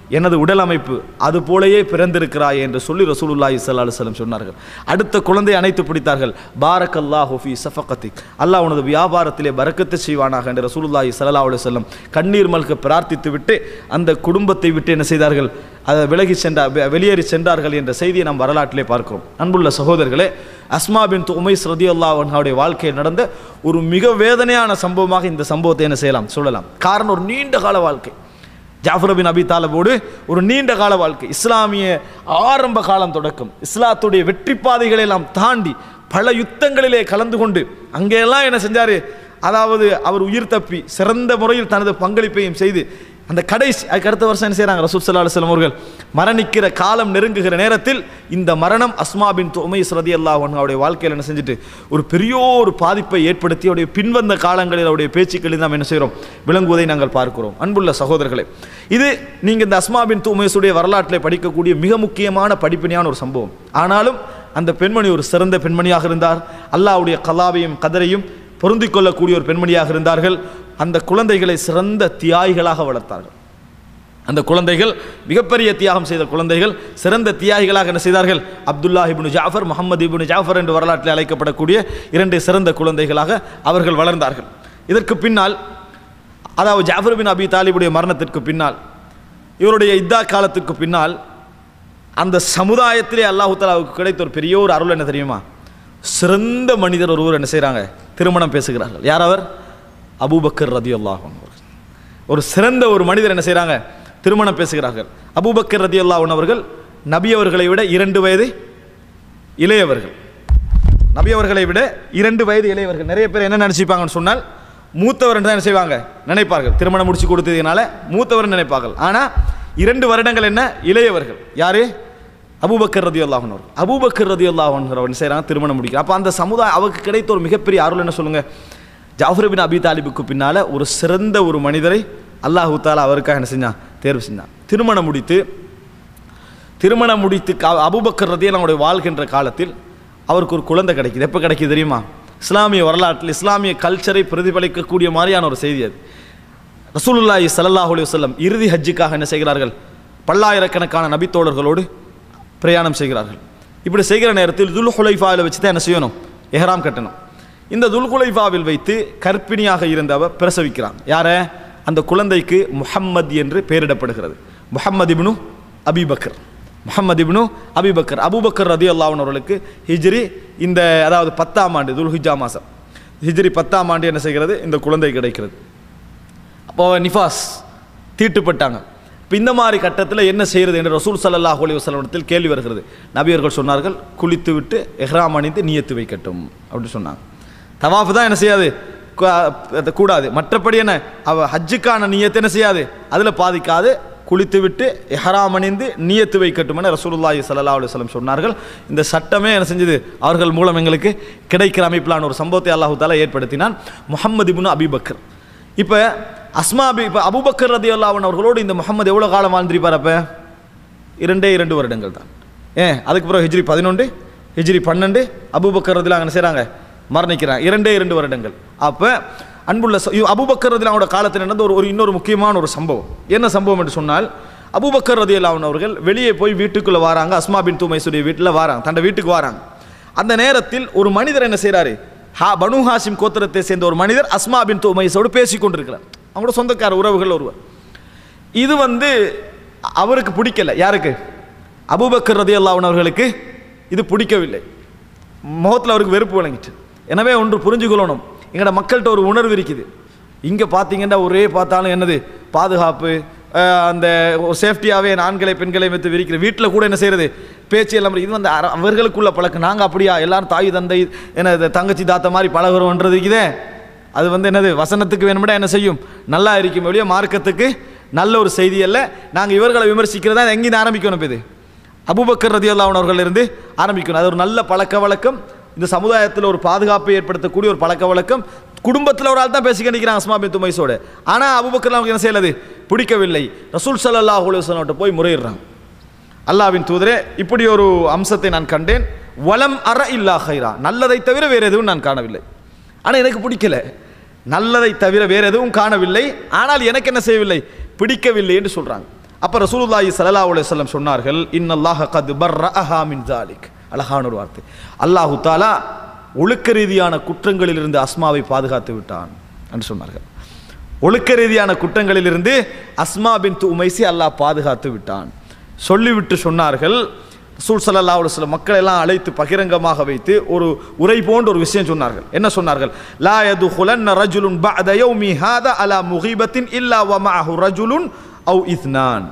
எனது உடல் அமைப்பு அது போலயே பிறந்திருக்கிறாய் என்று சொல்லி ரசூலுல்லாஹி ஸல்லல்லாஹு அலைஹி வஸல்லம் சொன்னார்கள் அடுத்த குழந்தை அணைத்து பிடித்தார்கள் பாரக்கல்லாஹு ஃபீ சஃபகத்திக் அல்லாஹ் உனது வியாபாரத்திலே பரக்கத்து செய்வானாக என்று ரசூலுல்லாஹி ஸல்லல்லாஹு அலைஹி வஸல்லம் கண்ணீர் மல்க பிரார்த்தித்து விட்டு அந்த குடும்பத்தை விட்டு என்ன செய்தார்கள் அதை விலகி சென்ற வெ- வெளியேறி சென்றார்கள் என்ற செய்தியை நாம் வரலாற்றிலே பார்க்கிறோம் அன்புள்ள சகோதரர்களே அஸ்மா பின் உமைஸ் ரதியுல்லாஹு அன்ஹாவுடைய வாழ்க்கையில் நடந்த ஒரு மிக வேதனையான சம்பவமாக இந்த சம்பவத்தை என்ன செய்யலாம் சொல்லலாம் காரணம் ஒரு நீண்ட கால வாழ்க்கை ஜாஃபர் பின் அபி தாலபோடு ஒரு நீண்ட கால வாழ்க்கை இஸ்லாமிய ஆரம்ப காலம் தொடக்கம் இஸ்லாத்துடைய வெற்றி பாதைகளை எல்லாம் தாண்டி பல யுத்தங்களிலே கலந்து கொண்டு அங்கெல்லாம் என்ன செஞ்சாரு அதாவது அவர் உயிர் தப்பி சிறந்த முறையில் தனது பங்களிப்பையும் செய்து அந்த கடைசி அதுக்கு அடுத்த வருஷம் என்ன செய்றாங்க ரசூல் ஸல்லல்லாஹு அலைஹி வஸல்லம் அவர்கள் மரணிக்கிற காலம் நெருங்குகிற நேரத்தில் இந்த மரணம் அஸ்மா பின் உமைஸ் ரதியல்லாஹு அன்ஹாவுடைய வாழ்க்கையில் என்ன செஞ்சுட்டு ஒரு பெரிய ஒரு பாதிப்பை ஏற்படுத்தி அவருடைய பின்வந்த காலங்களில் அவருடைய பேச்சுக்களில் நாம் என்ன செய்கிறோம் விளங்குவதை நாங்கள் பார்க்கிறோம் அன்புள்ள சகோதரர்களே இது நீங்கள் இந்த அஸ்மா பின் உமைஸுடைய வரலாற்றில் படிக்கக்கூடிய மிக முக்கியமான படிப்பினையான ஒரு சம்பவம் ஆனாலும் அந்த பெண்மணி ஒரு சிறந்த பெண்மணியாக இருந்தார் அல்லாஹ்வுடைய கலாவையும் கதரையும் பொருந்திக் கொள்ளக்கூடிய ஒரு பெண்மணியாக இருந்தார்கள் அந்த குழந்தைகளை சிறந்த தியாகிகளாக வளர்த்தார்கள் அந்த குழந்தைகள் மிகப்பெரிய தியாகம் செய்த குழந்தைகள் சிறந்த தியாகிகளாக என்ன செய்தார்கள் அப்துல்லா இப்னு ஜாஃபர் முகமது இப்னு ஜாஃபர் என்று வரலாற்றில் அழைக்கப்படக்கூடிய இரண்டு சிறந்த குழந்தைகளாக அவர்கள் வளர்ந்தார்கள் இதற்கு பின்னால் அதாவது ஜாஃபர் பின் அபி தாலிபுடைய மரணத்திற்கு பின்னால் இவருடைய இத்தா காலத்திற்கு பின்னால் அந்த சமுதாயத்திலே அல்லாஹு தாலாவுக்கு கிடைத்த ஒரு பெரிய ஒரு அருள் என்ன தெரியுமா சிறந்த மனிதர் ஒருவர் என்ன செய்கிறாங்க திருமணம் பேசுகிறார்கள் யார் அவர் அபூபக்கர் ரதி ஒரு சிறந்த ஒரு மனிதர் என்ன செய்கிறாங்க திருமணம் பேசுகிறார்கள் அபூபக்கர் ரதி அவர்கள் நபி அவர்களை விட இரண்டு வயது இளையவர்கள் நபி அவர்களை விட இரண்டு வயது இளையவர்கள் நிறைய பேர் என்ன நினச்சிப்பாங்கன்னு சொன்னால் மூத்தவர் தான் என்ன செய்வாங்க நினைப்பார்கள் திருமணம் முடிச்சு கொடுத்ததுனால மூத்தவர் நினைப்பார்கள் ஆனால் இரண்டு வருடங்கள் என்ன இளையவர்கள் யாரு அபூபக்கர் ரதி அல்லாஹன் அவர் அபூபக்கர் ரதி அல்லாஹன் செய்கிறாங்க திருமணம் முடிக்க அப்போ அந்த சமுதாயம் அவருக்கு கிடைத்த ஒரு மிகப்பெரிய அருள் என்ன சொல்லுங்க ஜாஃபர் பின் அபி தாலிபுக்கு பின்னால் ஒரு சிறந்த ஒரு மனிதரை அல்லாஹு தாலா அவருக்காக என்ன செஞ்சான் தேர்வு செஞ்சான் திருமணம் முடித்து திருமணம் முடித்து கா- அபூபக்கர் ரதியல் அவனுடைய வாழ்கின்ற காலத்தில் அவருக்கு ஒரு குழந்தை கிடைக்குது எப்போ கிடைக்குது தெரியுமா இஸ்லாமிய வரலாற்றில் இஸ்லாமிய கல்ச்சரை பிரதிபலிக்கக்கூடிய மாதிரியான ஒரு செய்தி அது ரசூலுல்லாஹி ஸல்லல்லாஹு அலைஹி வஸல்லம் இறுதி ஹஜ்ஜுக்காக என்ன செய்கிறார்கள் பல்லாயிரக்கணக்கான நபித்தோழர்களோடு பிரயாணம் செய்கிறார்கள் இப்படி செய்கிற நேரத்தில் துல் ஹுலைஃபாவில் வச்சு தான் என்ன செய்யணும் எஹ்ராம் கட்டணும் இந்த துல் ஹுலைஃபாவில் வைத்து கர்ப்பிணியாக இருந்தவர் பிரசவிக்கிறான் யாரை அந்த குழந்தைக்கு முஹம்மத் என்று பெயரிடப்படுகிறது Muhammad ibn Abi Bakr Muhammad ibn Abi Bakr Abu Bakr ரதி அல்லாஹன் அவர்களுக்கு ஹிஜ்ரி இந்த அதாவது பத்தாம் ஆண்டு துல்ஹிஜா மாதம் ஹிஜ்ரி பத்தாம் ஆண்டு என்ன செய்கிறது இந்த குழந்தை கிடைக்கிறது அப்போ நிஃபாஸ் தீட்டுப்பட்டாங்க இப்போ இந்த மாதிரி கட்டத்தில் என்ன செய்கிறது என்று ரசூல் ஸல்லல்லாஹு அலைஹி வஸல்லம் கேள்வி வருகிறது நபியர்கள் சொன்னார்கள் குளித்து விட்டு எஹ்ராம் அணிந்து நியத்து வைக்கட்டும் அப்படின்னு சொன்னாங்க தவாஃப் தான் என்ன செய்யாது கு- அது கூடாது மற்றபடி என்ன அவ ஹஜ்ஜுக்கான நியத்தை என்ன செய்யாது அதில் பாதிக்காது குளித்து விட்டு எஹ்ராம் அணிந்து நியத்து வைக்கட்டும் என ரசூலுல்லாஹி ஸல்லல்லாஹு அலைஹி வஸல்லம் சொன்னார்கள் இந்த சட்டமே என்ன செஞ்சது அவர்கள் மூலம் எங்களுக்கு கிடைக்கிற அமைப்பிலான ஒரு சம்பவத்தை அல்லாஹு தாலா ஏற்படுத்தினான் முஹம்மது இப்னு அபிபக்கர் இப்போ அஸ்மா அபி இப்போ அபூபக்கர் ரதி அல்லாவன் அவர்களோடு இந்த முகமது எவ்வளோ காலம் வாழ்ந்திருப்பார் அப்போ இரண்டே இரண்டு வருடங்கள் தான் ஏன் அதுக்கு பிறகு ஹிஜ்ரி பதினொன்று ஹிஜ்ரி பன்னெண்டு அபூபக்கர் ரதிலாம் என்ன செய்கிறாங்க மரணிக்கிறாங்க இரண்டே இரண்டு வருடங்கள் அப்போ அன்புள்ள ச- இவ் அபூபக்கர் ரதிலாம் அவரோட காலத்தில் நடந்த ஒரு ஒரு இன்னொரு முக்கியமான ஒரு சம்பவம் என்ன சம்பவம் என்று சொன்னால் அபூபக்கர் ரதி அவர்கள் வெளியே போய் வீட்டுக்குள்ளே வராங்க அஸ்மா பின் தூமைசுடைய வீட்டில் வராங்க தன்னோட வீட்டுக்கு வராங்க அந்த நேரத்தில் ஒரு மனிதர் என்ன செய்கிறாரு ஹா பனு ஹாசிம் கோத்திரத்தை சேர்ந்த ஒரு மனிதர் அஸ்மா பின் துமைஸோடு பேசி கொண்டிருக்கிறார் அவங்களோட சொந்தக்கார உறவுகள் ஒருவர் இது வந்து அவருக்கு பிடிக்கல யாருக்கு அபூபக்கர் ரதி அவர்களுக்கு இது பிடிக்கவில்லை முகத்தில் அவருக்கு வெறுப்பு வழங்கிட்டு எனவே ஒன்று புரிஞ்சுக்கொள்ளணும் எங்களோட மக்கள்கிட்ட ஒரு உணர்வு இருக்குது இங்கே பார்த்தீங்கன்னா ஒரே பார்த்தாலும் என்னது பாதுகாப்பு அஹ், அந்த சேஃப்டியாகவே ஆண்களை பெண்களை வைத்து விரிக்கிற வீட்டில் கூட என்ன செய்கிறது பேச்சு எல்லாம் இது வந்து அர- அவர்களுக்குள்ள பழக்கம் நாங்கள் அப்படியா எல்லாரும் தாய் தந்தை என்ன இது தங்கச்சி தாத்த மாதிரி பழகுறோன்றது இருக்குதே அது வந்து என்னது வசனத்துக்கு வேணும்னா என்ன செய்யும் நல்லா இருக்கும் வெளியே மார்க்கத்துக்கு நல்ல ஒரு செய்தி அல்ல நாங்கள் இவர்களை விமர்சிக்கிறதா எங்கேருந்து ஆரம்பிக்கணும் இப்ப இது அபூபக்கர் ரதி அவர்கள் இருந்து ஆரம்பிக்கணும் அது ஒரு நல்ல பழக்க வழக்கம் இந்த சமுதாயத்தில் ஒரு பாதுகாப்பை ஏற்படுத்தக்கூடிய ஒரு பழக்க வழக்கம் குடும்பத்தில் ஒரு ஆள் தான் பேசிக்க நிற்கிறாங்க அஸ்மா பின் துமைஸோட ஆனால் அபூபக்கர் அவங்களுக்கு என்ன செய்யலது பிடிக்கவில்லை ரசூல் ஸல்லல்லாஹு அலைஹி வஸல்லம் போய் முறையிடுறாங்க அல்லாவின் தூதரே இப்படி ஒரு அம்சத்தை நான் கண்டேன் வலம் அற இல்லா ஹைரா நல்லதை தவிர வேறு எதுவும் நான் காணவில்லை ஆனால் எனக்கு பிடிக்கல நல்லதை தவிர வேறு எதுவும் காணவில்லை ஆனால் எனக்கு என்ன செய்யவில்லை பிடிக்கவில்லை என்று சொல்கிறாங்க அப்போ ரசூலுல்லாஹி ஸல்லல்லாஹு அலைஹி வஸல்லம் சொன்னார்கள் இன்னல்லாஹ கத் பர்ரஅஹா மின் ஜாலிக் அழகான ஒரு வார்த்தை அல்லாஹு தாலா ஒழுக்க ரீதியான குற்றங்களிலிருந்து அஸ்மாவை பாதுகாத்து விட்டான் என்று சொன்னார்கள் ஒழுக்க ரீதியான குற்றங்களிலிருந்து அஸ்மா பின் உமைசி அல்லாஹ் பாதுகாத்து விட்டான் சொல்லிவிட்டு சொன்னார்கள் ரசூல் ஸல்லல்லாஹு அலைஹி வஸல்லம் மக்களை எல்லாம் அழைத்து பகிரங்கமாக வைத்து ஒரு உரை போன்ற ஒரு விஷயம் சொன்னார்கள் என்ன சொன்னார்கள் லா யதுகுலன்ன ரஜுலுன் பஅத யௌமி ஹாதா அலா முகீபத்தின் இல்லா வ மஅஹு ரஜுலுன் அவ் இத்னான்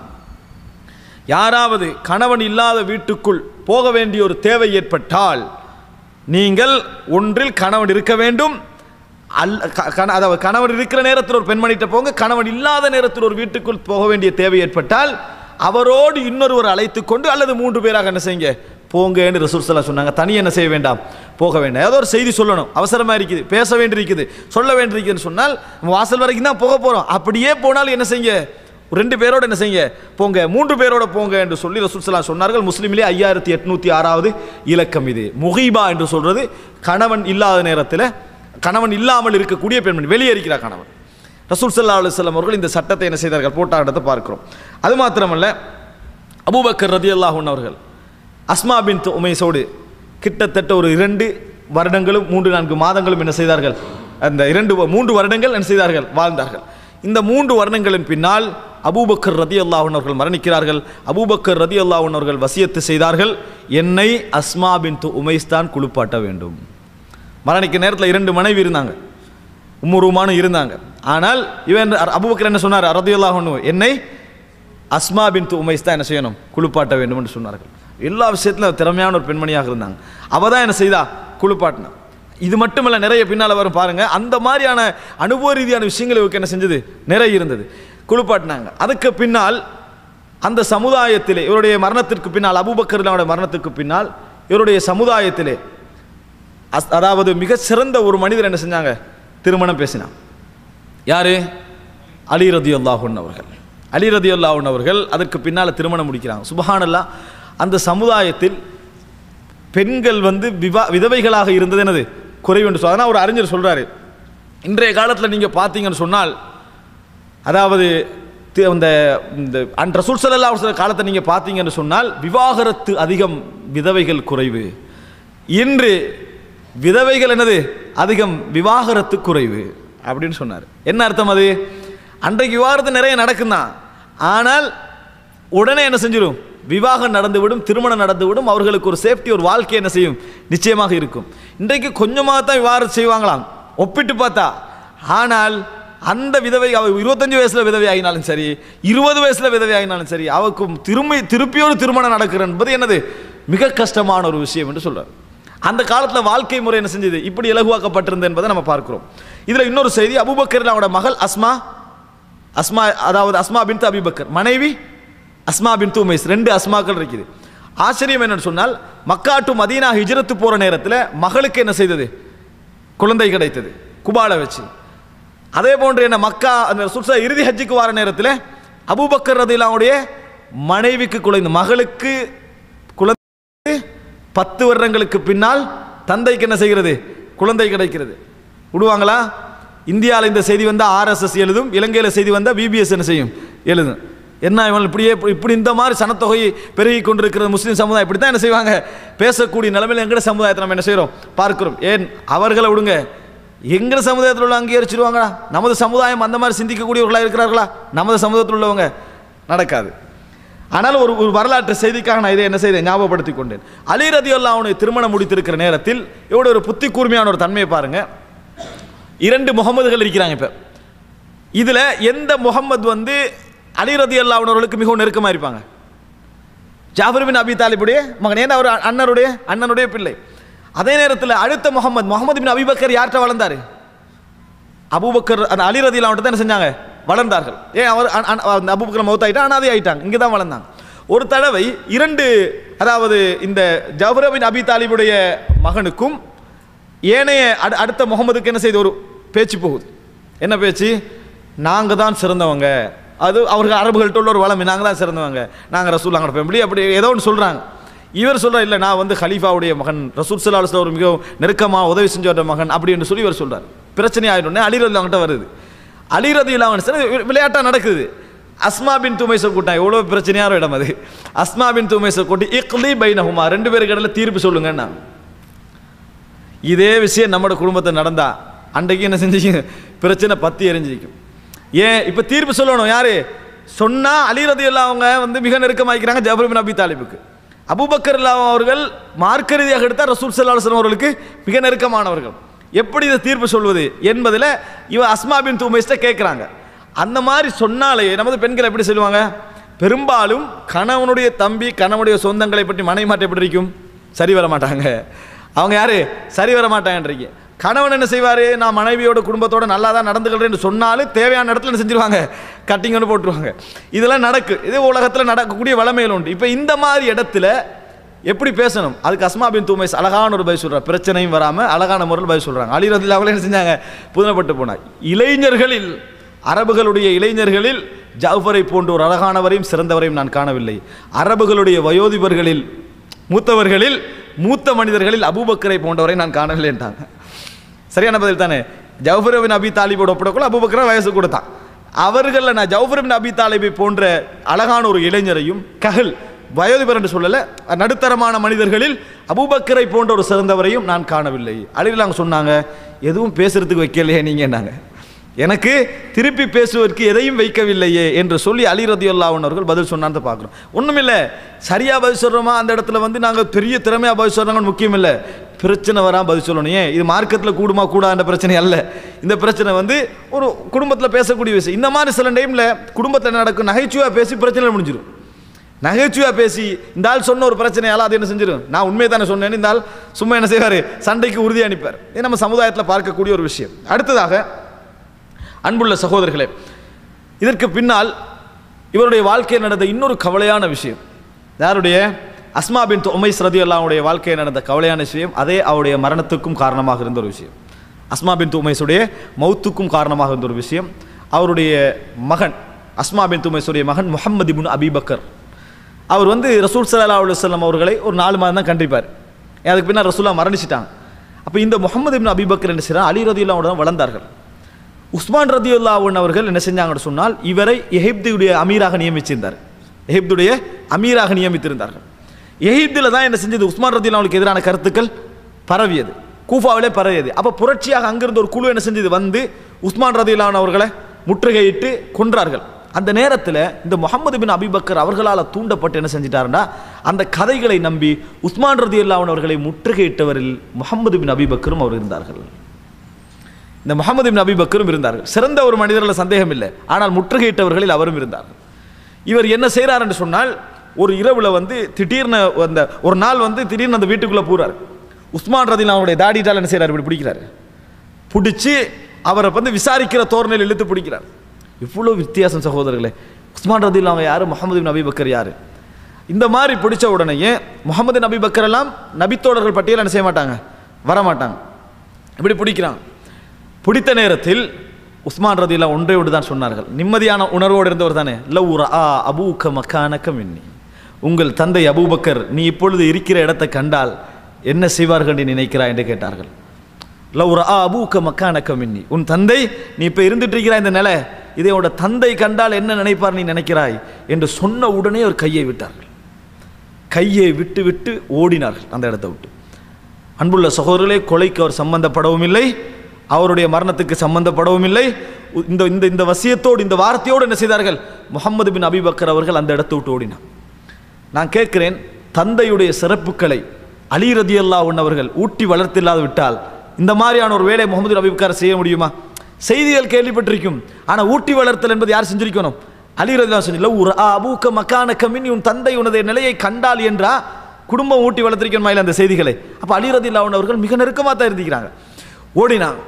யாராவது கணவன் இல்லாத வீட்டுக்குள் போக வேண்டிய ஒரு தேவை ஏற்பட்டால் நீங்கள் ஒன்றில் கணவன் இருக்க வேண்டும் அல் க- கண- அதாவது கணவன் இருக்கிற நேரத்தில் ஒரு பெண்மணிகிட்ட போங்க கணவன் இல்லாத நேரத்தில் ஒரு வீட்டுக்குள் போக வேண்டிய தேவை ஏற்பட்டால் அவரோடு இன்னொருவர் அழைத்து கொண்டு அல்லது மூன்று பேராக என்ன செய்யுங்க போங்கன்னு ரசூல் சொன்னாங்க தனி என்ன செய்ய வேண்டாம் போக வேண்டாம் ஏதோ ஒரு செய்தி சொல்லணும் அவசரமா இருக்குது பேச வேண்டியிருக்குது சொல்ல வேண்டியிருக்குதுன்னு சொன்னால் நம்ம வாசல் வரைக்கும் தான் போக போறோம் அப்படியே போனால் என்ன செய்யுங்க ரெண்டு பேரோட என்ன செய்யுங்க போங்க மூன்று பேரோட போங்க என்று சொல்லி ரசூல் சொன்னார்கள் முஸ்லீமிலே ஐயாயிரத்தி எட்நூத்தி ஆறாவது இலக்கம் இது முகீபா என்று சொல்றது கணவன் இல்லாத நேரத்தில் கணவன் இல்லாமல் இருக்கக்கூடிய பெண்மணி வெளியே இருக்கிறார் கணவன் ரசூல் சல்லா அலுவலம் அவர்கள் இந்த சட்டத்தை என்ன செய்தார்கள் போட்டாண்டத்தை பார்க்கிறோம் அது மாத்திரமல்ல அபூபக்கர் ரதி அவர்கள் அஸ்மா பின் உமைஸோடு கிட்டத்தட்ட ஒரு இரண்டு வருடங்களும் மூன்று நான்கு மாதங்களும் என்ன செய்தார்கள் அந்த இரண்டு வ- மூன்று வருடங்கள் என்ன செய்தார்கள் வாழ்ந்தார்கள் இந்த மூன்று வருடங்களின் பின்னால் அபூபக்கர் ரதி அவர்கள் மரணிக்கிறார்கள் அபூபக்கர் ரதி அவர்கள் வசியத்து செய்தார்கள் என்னை அஸ்மா பின் உமைஸ் தான் குளிப்பாட்ட வேண்டும் மரணிக்க நேரத்தில் இரண்டு மனைவி இருந்தாங்க உம்முருமானும் இருந்தாங்க ஆனால் இவன் அபுபக்கர் என்ன சொன்னார் ரதியுல்லாஹ் என்னை அஸ்மா பின் உமைஸ் தான் என்ன செய்யணும் குளிப்பாட்ட வேண்டும் என்று சொன்னார்கள் எல்லா விஷயத்திலும் திறமையான ஒரு பெண்மணியாக இருந்தாங்க அவ தான் என்ன செய்தா குளிப்பாட்டினா இது மட்டுமல்ல நிறைய பின்னால் வரும் பாருங்க அந்த மாதிரியான அனுபவ ரீதியான விஷயங்கள் இவருக்கு என்ன செஞ்சது நிறைய இருந்தது குளிப்பாட்டினாங்க அதுக்கு பின்னால் அந்த சமுதாயத்திலே இவருடைய மரணத்திற்கு பின்னால் அபூபக்கர் மரணத்துக்கு பின்னால் இவருடைய சமுதாயத்திலே அஸ்- அதாவது மிக சிறந்த ஒரு மனிதர் என்ன செஞ்சாங்க திருமணம் பேசினான் யாரு அலி ரதி அல்லாஹூன் அவர்கள் அலி ரதி அல்லாஹூன் அவர்கள் அதற்கு பின்னால் திருமணம் முடிக்கிறாங்க சுபஹானல்லா அந்த சமுதாயத்தில் பெண்கள் வந்து விவா விதவைகளாக இருந்தது என்னது குறைவு என்று சொல்ல அதனால் ஒரு அறிஞர் சொல்றாரு இன்றைய காலத்தில் நீங்கள் பார்த்தீங்கன்னு சொன்னால் அதாவது தி- அந்த இந்த அன் ரசூல் ஸல்லல்லாஹு அலைஹி வஸல்லம் காலத்தை நீங்கள் பார்த்தீங்கன்னு சொன்னால் விவாகரத்து அதிகம் விதவைகள் குறைவு இன்று விதவைகள் என்னது அதிகம் விவாகரத்து குறைவு அப்படின்னு சொன்னார் என்ன அர்த்தம் அது அன்றைக்கு விவாகரத்து நிறைய நடக்கும்தான் ஆனால் உடனே என்ன செஞ்சிடும் விவாகம் நடந்துவிடும் திருமணம் நடந்துவிடும் அவர்களுக்கு ஒரு சேஃப்டி ஒரு வாழ்க்கை என்ன செய்யும் நிச்சயமாக இருக்கும் இன்றைக்கு கொஞ்சமாக தான் விவாகரத்து செய்வாங்களாம் ஒப்பிட்டு பார்த்தா ஆனால் அந்த விதவை அவ இருபத்தஞ்சு வயசுல விதவை ஆகினாலும் சரி இருபது வயசுல விதவை ஆகினாலும் சரி அவக்கும் திரும்பி திருப்பி ஒரு திருமணம் நடக்கிறது என்பது என்னது மிக கஷ்டமான ஒரு விஷயம் என்று சொல்றார் அந்த காலத்துல வாழ்க்கை முறை என்ன செஞ்சது இப்படி இலகுவாக்கப்பட்டிருந்தது என்பதை நம்ம பார்க்கிறோம் இதுல இன்னொரு செய்தி அபூபக்கர் அவனோட மகள் அஸ்மா அஸ்மா அதாவது அஸ்மா பின் அபிபக்கர் மனைவி அஸ்மா பின் உமைஸ் ரெண்டு அஸ்மாக்கள் இருக்குது ஆச்சரியம் என்னன்னு சொன்னால் மக்கா டு மதீனா ஹிஜ்ரத்து போற நேரத்தில் மகளுக்கு என்ன செய்தது குழந்தை கிடைத்தது குபால வச்சு அதே போன்று என்ன மக்கா அந்த சுற்ற இறுதி ஹஜ்ஜுக்கு வர நேரத்தில் அபூபக்கர் ரதிலாவுடைய மனைவிக்கு குழந்தை மகளுக்கு குழந்தை பத்து வருடங்களுக்கு பின்னால் தந்தைக்கு என்ன செய்கிறது குழந்தை கிடைக்கிறது விடுவாங்களா இந்தியாவில் இந்த செய்தி வந்தால் ஆர்எஸ்எஸ் எழுதும் இலங்கையில் செய்தி வந்தால் பிபிஎஸ் என்ன செய்யும் எழுதும் என்ன இவன் இப்படியே இப்படி- இப்படி இந்த மாதிரி சனத்தொகை பெருகி கொண்டிருக்கிற முஸ்லீம் சமுதாயம் இப்படி தான் என்ன செய்வாங்க பேசக்கூடிய நிலைமையில் எங்கட சமுதாயத்தை நம்ம என்ன செய்கிறோம் பார்க்கிறோம் ஏன் அவர்களை விடுங்க எங்கள் சமுதாயத்தில் உள்ள அங்கீகரிச்சிருவாங்களா நமது சமுதாயம் அந்த மாதிரி சிந்திக்கக்கூடியவர்களாக இருக்கிறார்களா நமது சமுதாயத்தில் உள்ளவங்க நடக்காது ஆனால் ஒரு ஒரு வரலாற்று செய்திக்காக நான் இதை என்ன செய்தேன் ஞாபகப்படுத்தி கொண்டேன் அலி ரதி அவனை திருமணம் முடித்திருக்கிற நேரத்தில் இவருடைய ஒரு புத்தி கூர்மையான ஒரு தன்மையை பாருங்க இரண்டு முகமதுகள் இருக்கிறாங்க இப்போ இதில் எந்த முகம்மது வந்து அலி ரதி அவர்களுக்கு மிகவும் நெருக்கமாக இருப்பாங்க ஜாஃபர் பின் அபி தாலிபுடைய மகன் ஏன்னா அவர் அண்ணனுடைய அண்ணனுடைய பிள்ளை அதே நேரத்தில் அடுத்த முகமது முகமது பின் அபிபக்கர் யார்கிட்ட வளர்ந்தாரு அபூபக்கர் அந்த அலி ரதியில் அவன்கிட்ட தான் என்ன செஞ்சாங்க வளர்ந்தார்கள் ஏன் அவர் அ- அ- அந்த அபூபக்கர் மௌத்தாயிட்டா அனாதை ஆயிட்டாங்க இங்கே தான் வளர்ந்தாங்க ஒரு தடவை இரண்டு அதாவது இந்த ஜஃபர் பின் அபி தாலிபுடைய மகனுக்கும் ஏனைய அடு- அடுத்த முகமதுக்கு என்ன செய்து ஒரு பேச்சு போகுது என்ன பேச்சு நாங்கள் தான் சிறந்தவங்க அது அவர்கள் அரபுகள்கிட்ட உள்ள ஒரு வளமை நாங்கள் தான் சிறந்தவங்க நாங்கள் ரசூல் அங்கே ஃபேமிலி அப்படி ஏதோ ஒன்று சொல்கிறாங்க இவர் சொல்கிறார் இல்லை நான் வந்து ஹலீஃபாவுடைய மகன் ரசூல் சல்லாஹ் ஒரு மிகவும் நெருக்கமாக உதவி செஞ்ச மகன் அப்படி என்று சொல்லி இவர் சொல்றார் பிரச்சனை ஆயிடும்னே அலிரதி அவங்ககிட்ட வருது அலிரதி இல்லாமல் விளையாட்டாக நடக்குது அஸ்மா பின் துமைஸை கூட்டான் எவ்வளோ பிரச்சனையான இடம் அது அஸ்மா பின் துமைஸை கூட்டி இக்லி பைனஹுமா ரெண்டு பேருக்கு இடையில தீர்ப்பு சொல்லுங்கன்னா இதே விஷயம் நம்மளோட குடும்பத்தில் நடந்தா அன்றைக்கு என்ன செஞ்சுக்க பிரச்சனை பத்தி எரிஞ்சிருக்கும் ஏன் இப்போ தீர்ப்பு சொல்லணும் யாரு சொன்னா அலிரதி அவங்க வந்து மிக நெருக்கமாக்கிறாங்க ஜபர் பின் அபி தாலிபுக்கு அபூபக்கர் இல்லாம அவர்கள் மார்க்க ரீதியாக எடுத்தால் ரசூல் சல்லா அலுவலம் அவர்களுக்கு மிக நெருக்கமானவர்கள் எப்படி இதை தீர்ப்பு சொல்வது என்பதில் இவ அஸ்மா பின் தூமைஸ்ட கேட்குறாங்க அந்த மாதிரி சொன்னாலே நமது பெண்கள் எப்படி சொல்லுவாங்க பெரும்பாலும் கணவனுடைய தம்பி கணவனுடைய சொந்தங்களை பற்றி மனைவி மாற்ற எப்படி இருக்கும் சரி வர மாட்டாங்க அவங்க யாரு சரி வர மாட்டாங்கன்றீங்க கணவன் என்ன செய்வார் நான் மனைவியோட குடும்பத்தோட நல்லா தான் நடந்துக்கிறேன்னு சொன்னாலும் தேவையான இடத்துல என்ன செஞ்சிருவாங்க கட்டிங்கன்னு போட்டுருவாங்க இதெல்லாம் நடக்கு இது உலகத்தில் நடக்கக்கூடிய வளமைகள் உண்டு இப்போ இந்த மாதிரி இடத்துல எப்படி பேசணும் அதுக்கு அஸ்மா பின் தூமைஸ் அழகான ஒரு பதில் சொல்கிறார் பிரச்சனையும் வராமல் அழகான முறையில் பதில் சொல்கிறாங்க அலிரதில் அவங்களே என்ன செஞ்சாங்க புதுமைப்பட்டு போனார் இளைஞர்களில் அரபுகளுடைய இளைஞர்களில் ஜாஃபரை போன்ற ஒரு அழகானவரையும் சிறந்தவரையும் நான் காணவில்லை அரபுகளுடைய வயோதிபர்களில் மூத்தவர்களில் மூத்த மனிதர்களில் அபூபக்கரை போன்றவரை நான் காணவில்லை என்றாங்க சரியான பதில் தானே ஜவுஃபர் பின் அபி தாலிபோட ஒப்படக்குள்ள அபூபக்கரை வயசு கொடுத்தான் அவர்களில் நான் ஜவுஃபர் பின் அபி தாலிபை போன்ற அழகான ஒரு இளைஞரையும் கஹல் வயோதிபர் என்று சொல்லல நடுத்தரமான மனிதர்களில் அபூபக்கரை போன்ற ஒரு சிறந்தவரையும் நான் காணவில்லை அழிலாங்க சொன்னாங்க எதுவும் பேசுறதுக்கு வைக்கலையே நீங்கன்னாங்க எனக்கு திருப்பி பேசுவதற்கு எதையும் வைக்கவில்லையே என்று சொல்லி அலி ரதியுல்லாஹன் அவர்கள் பதில் சொன்னான்னு பார்க்குறோம் ஒன்றுமில்லை சரியாக பதில் சொல்கிறோமா அந்த இடத்துல வந்து நாங்கள் பெரிய திறமையாக பதில் சொல்கிறாங்கன்னு முக்கியம் இல்லை பிரச்சனை வராமல் பதில் சொல்லணும் ஏன் இது மார்க்கெட்டில் கூடுமா கூடாத பிரச்சனை அல்ல இந்த பிரச்சனை வந்து ஒரு குடும்பத்தில் பேசக்கூடிய விஷயம் இந்த மாதிரி சில டைமில் குடும்பத்தில் நடக்கும் நகைச்சுவையாக பேசி பிரச்சனை முடிஞ்சிடும் நகைச்சுவையாக பேசி இந்த ஆள் சொன்ன ஒரு பிரச்சனையால அது என்ன செஞ்சிடும் நான் உண்மையை தானே சொன்னேன்னு இந்த ஆள் சும்மா என்ன செய்வார் சண்டைக்கு உறுதி அனுப்பார் இது நம்ம சமுதாயத்தில் பார்க்கக்கூடிய ஒரு விஷயம் அடுத்ததாக அன்புள்ள சகோதரர்களே இதற்கு பின்னால் இவருடைய வாழ்க்கையில் நடந்த இன்னொரு கவலையான விஷயம் யாருடைய அஸ்மா பின் உமைஸ் ரதி அல்லாவுடைய வாழ்க்கையில் நடந்த கவலையான விஷயம் அதே அவருடைய மரணத்துக்கும் காரணமாக இருந்த ஒரு விஷயம் அஸ்மா பின் உமைஸுடைய மௌத்துக்கும் காரணமாக இருந்த ஒரு விஷயம் அவருடைய மகன் அஸ்மா பின் உமைஸுடைய மகன் முகமது இப்னு அபிபக்கர் அவர் வந்து ரசூல் சல்லா அலுவலம் அவர்களை ஒரு நாலு மாதம் தான் கண்டிப்பார் அதுக்கு பின்னால் ரசூலா மரணிச்சிட்டாங்க அப்போ இந்த முகமது இப்னு அபிபக்கர் என்ன செய்யறாங்க அலி ரதி தான் வளர்ந்தார்கள் உஸ்மான் ரதியுல்லாவுன் அவர்கள் என்ன செஞ்சாங்கன்னு சொன்னால் இவரை எகிப்துடைய அமீராக நியமிச்சிருந்தார் எகிப்துடைய அமீராக நியமித்திருந்தார்கள் எகிப்தில் தான் என்ன செஞ்சது உஸ்மான் ரதியுல்லாவுக்கு எதிரான கருத்துக்கள் பரவியது கூஃபாவிலே பரவியது அப்போ புரட்சியாக அங்கிருந்து ஒரு குழு என்ன செஞ்சது வந்து உஸ்மான் ரதியுல்லான் அவர்களை முற்றுகையிட்டு கொன்றார்கள் அந்த நேரத்தில் இந்த முகமது பின் அபிபக்கர் அவர்களால் தூண்டப்பட்டு என்ன செஞ்சிட்டாருன்னா அந்த கதைகளை நம்பி உஸ்மான் ரதியுல்லான் அவர்களை முற்றுகையிட்டவரில் முகமது பின் அபிபக்கரும் அவர் இருந்தார்கள் இந்த முகமது பின் அபிபக்கரும் இருந்தார்கள் சிறந்த ஒரு மனிதரில் சந்தேகம் இல்லை ஆனால் முற்றுகையிட்டவர்களில் அவரும் இருந்தார்கள் இவர் என்ன செய்கிறார் என்று சொன்னால் ஒரு இரவில் வந்து திடீர்னு அந்த ஒரு நாள் வந்து திடீர்னு அந்த வீட்டுக்குள்ளே போகிறார் உஸ்மான் ரதில் அவருடைய தாடிட்டால் என்ன செய்கிறார் இப்படி பிடிக்கிறார் பிடிச்சி அவரை வந்து விசாரிக்கிற தோரணையில் இழுத்து பிடிக்கிறார் இவ்வளோ வித்தியாசம் சகோதரர்களே உஸ்மான் ரதில் அவங்க யார் முகமது பின் அபிபக்கர் யார் இந்த மாதிரி பிடிச்ச உடனேயே முகமது நபி பக்கர் எல்லாம் நபித்தோழர்கள் பட்டியல் என்ன செய்ய மாட்டாங்க வர மாட்டாங்க இப்படி பிடிக்கிறான் பிடித்த நேரத்தில் உஸ்மான் ரதிலாம் ஒன்றை ஒன்று தான் சொன்னார்கள் நிம்மதியான உணர்வோடு இருந்தவர் தானே லவ் ஆ அபூக்க மக்கானக்க மின்னி உங்கள் தந்தை அபூபக்கர் நீ இப்பொழுது இருக்கிற இடத்தை கண்டால் என்ன செய்வார்கள் என்று நினைக்கிறாய் என்று கேட்டார்கள் லவ் ஆ அபூக்க மக்கானக்க மின்னி உன் தந்தை நீ இப்போ இருந்துட்டு இருக்கிறாய் இந்த நிலை இதை உன்னோட தந்தை கண்டால் என்ன நினைப்பார் நீ நினைக்கிறாய் என்று சொன்ன உடனே அவர் கையை விட்டார்கள் கையை விட்டு விட்டு ஓடினார்கள் அந்த இடத்தை விட்டு அன்புள்ள சகோதரர்களே கொலைக்கு அவர் சம்பந்தப்படவும் இல்லை அவருடைய மரணத்துக்கு சம்பந்தப்படவும் இல்லை உ- இந்த இந்த இந்த வசியத்தோடு இந்த வார்த்தையோடு என்ன செய்தார்கள் முகமது பின் அபிபக்கர் அவர்கள் அந்த இடத்தை விட்டு ஓடினார் நான் கேட்கிறேன் தந்தையுடைய சிறப்புகளை அலி ரதி அவர்கள் ஊட்டி வளர்த்தில்லாது விட்டால் இந்த மாதிரியான ஒரு வேலை முகமது பின் அபிபக்கர் செய்ய முடியுமா செய்திகள் கேள்விப்பட்டிருக்கும் ஆனால் ஊட்டி வளர்த்தல் என்பது யார் செஞ்சிருக்கணும் அலி ரதி சொன்னில்ல ஒரு அபூக்க மக்கான கமின் உன் தந்தை உனது நிலையை கண்டால் என்றா குடும்பம் ஊட்டி வளர்த்திருக்கணுமா இல்லை அந்த செய்திகளை அப்போ அலி ரதி அவர்கள் மிக நெருக்கமாக தான் இருந்திக்கிறாங்க ஓடினாங்க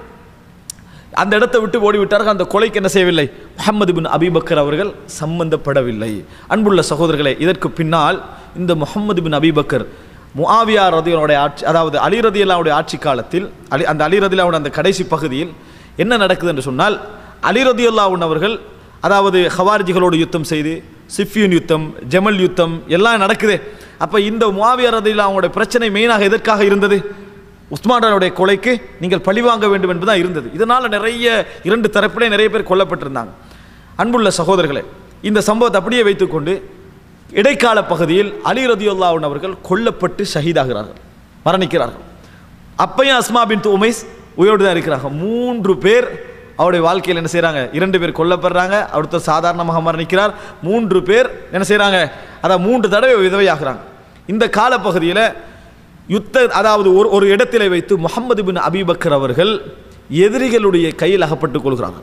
அந்த இடத்தை விட்டு ஓடிவிட்டார்கள் அந்த கொலைக்கு என்ன செய்யவில்லை முகமது பின் அபிபக்கர் அவர்கள் சம்பந்தப்படவில்லை அன்புள்ள சகோதரர்களே இதற்கு பின்னால் இந்த முகமது பின் அபிபக்கர் முஆவியா ரதியனுடைய ஆட்சி அதாவது அலி ரதியல்லாவுடைய ஆட்சி காலத்தில் அலி அந்த அலி ரதியல்லாவுடைய அந்த கடைசி பகுதியில் என்ன நடக்குது என்று சொன்னால் அலி ரதியுல்லாவுன் அவர்கள் அதாவது ஹவாரிஜிகளோடு யுத்தம் செய்து சிஃபியூன் யுத்தம் ஜமல் யுத்தம் எல்லாம் நடக்குது அப்போ இந்த முஆவியா ரதியுல்லா அவங்களுடைய பிரச்சனை மெயினாக எதற்காக இருந்தது உஸ்மானுடைய கொலைக்கு நீங்கள் பழிவாங்க வேண்டும் என்பதுதான் இருந்தது இதனால் நிறைய இரண்டு தரப்பிலே நிறைய பேர் கொல்லப்பட்டிருந்தாங்க அன்புள்ள சகோதரர்களே இந்த சம்பவத்தை அப்படியே வைத்துக்கொண்டு இடைக்கால பகுதியில் அலி ரதியுல்லாஹன் அவர்கள் கொல்லப்பட்டு ஷஹீதாகிறார்கள் மரணிக்கிறார்கள் அப்பையும் அஸ்மா பின் உமைஸ் உயிரோடு தான் இருக்கிறாங்க மூன்று பேர் அவருடைய வாழ்க்கையில் என்ன செய்கிறாங்க இரண்டு பேர் கொல்லப்படுறாங்க அடுத்த சாதாரணமாக மரணிக்கிறார் மூன்று பேர் என்ன செய்கிறாங்க அதான் மூன்று தடவை விதவையாகிறாங்க இந்த காலப்பகுதியில் யுத்த அதாவது ஒரு ஒரு இடத்திலே வைத்து முகமது பின் அபிபக்கர் அவர்கள் எதிரிகளுடைய கையில் அகப்பட்டுக் கொள்கிறார்கள்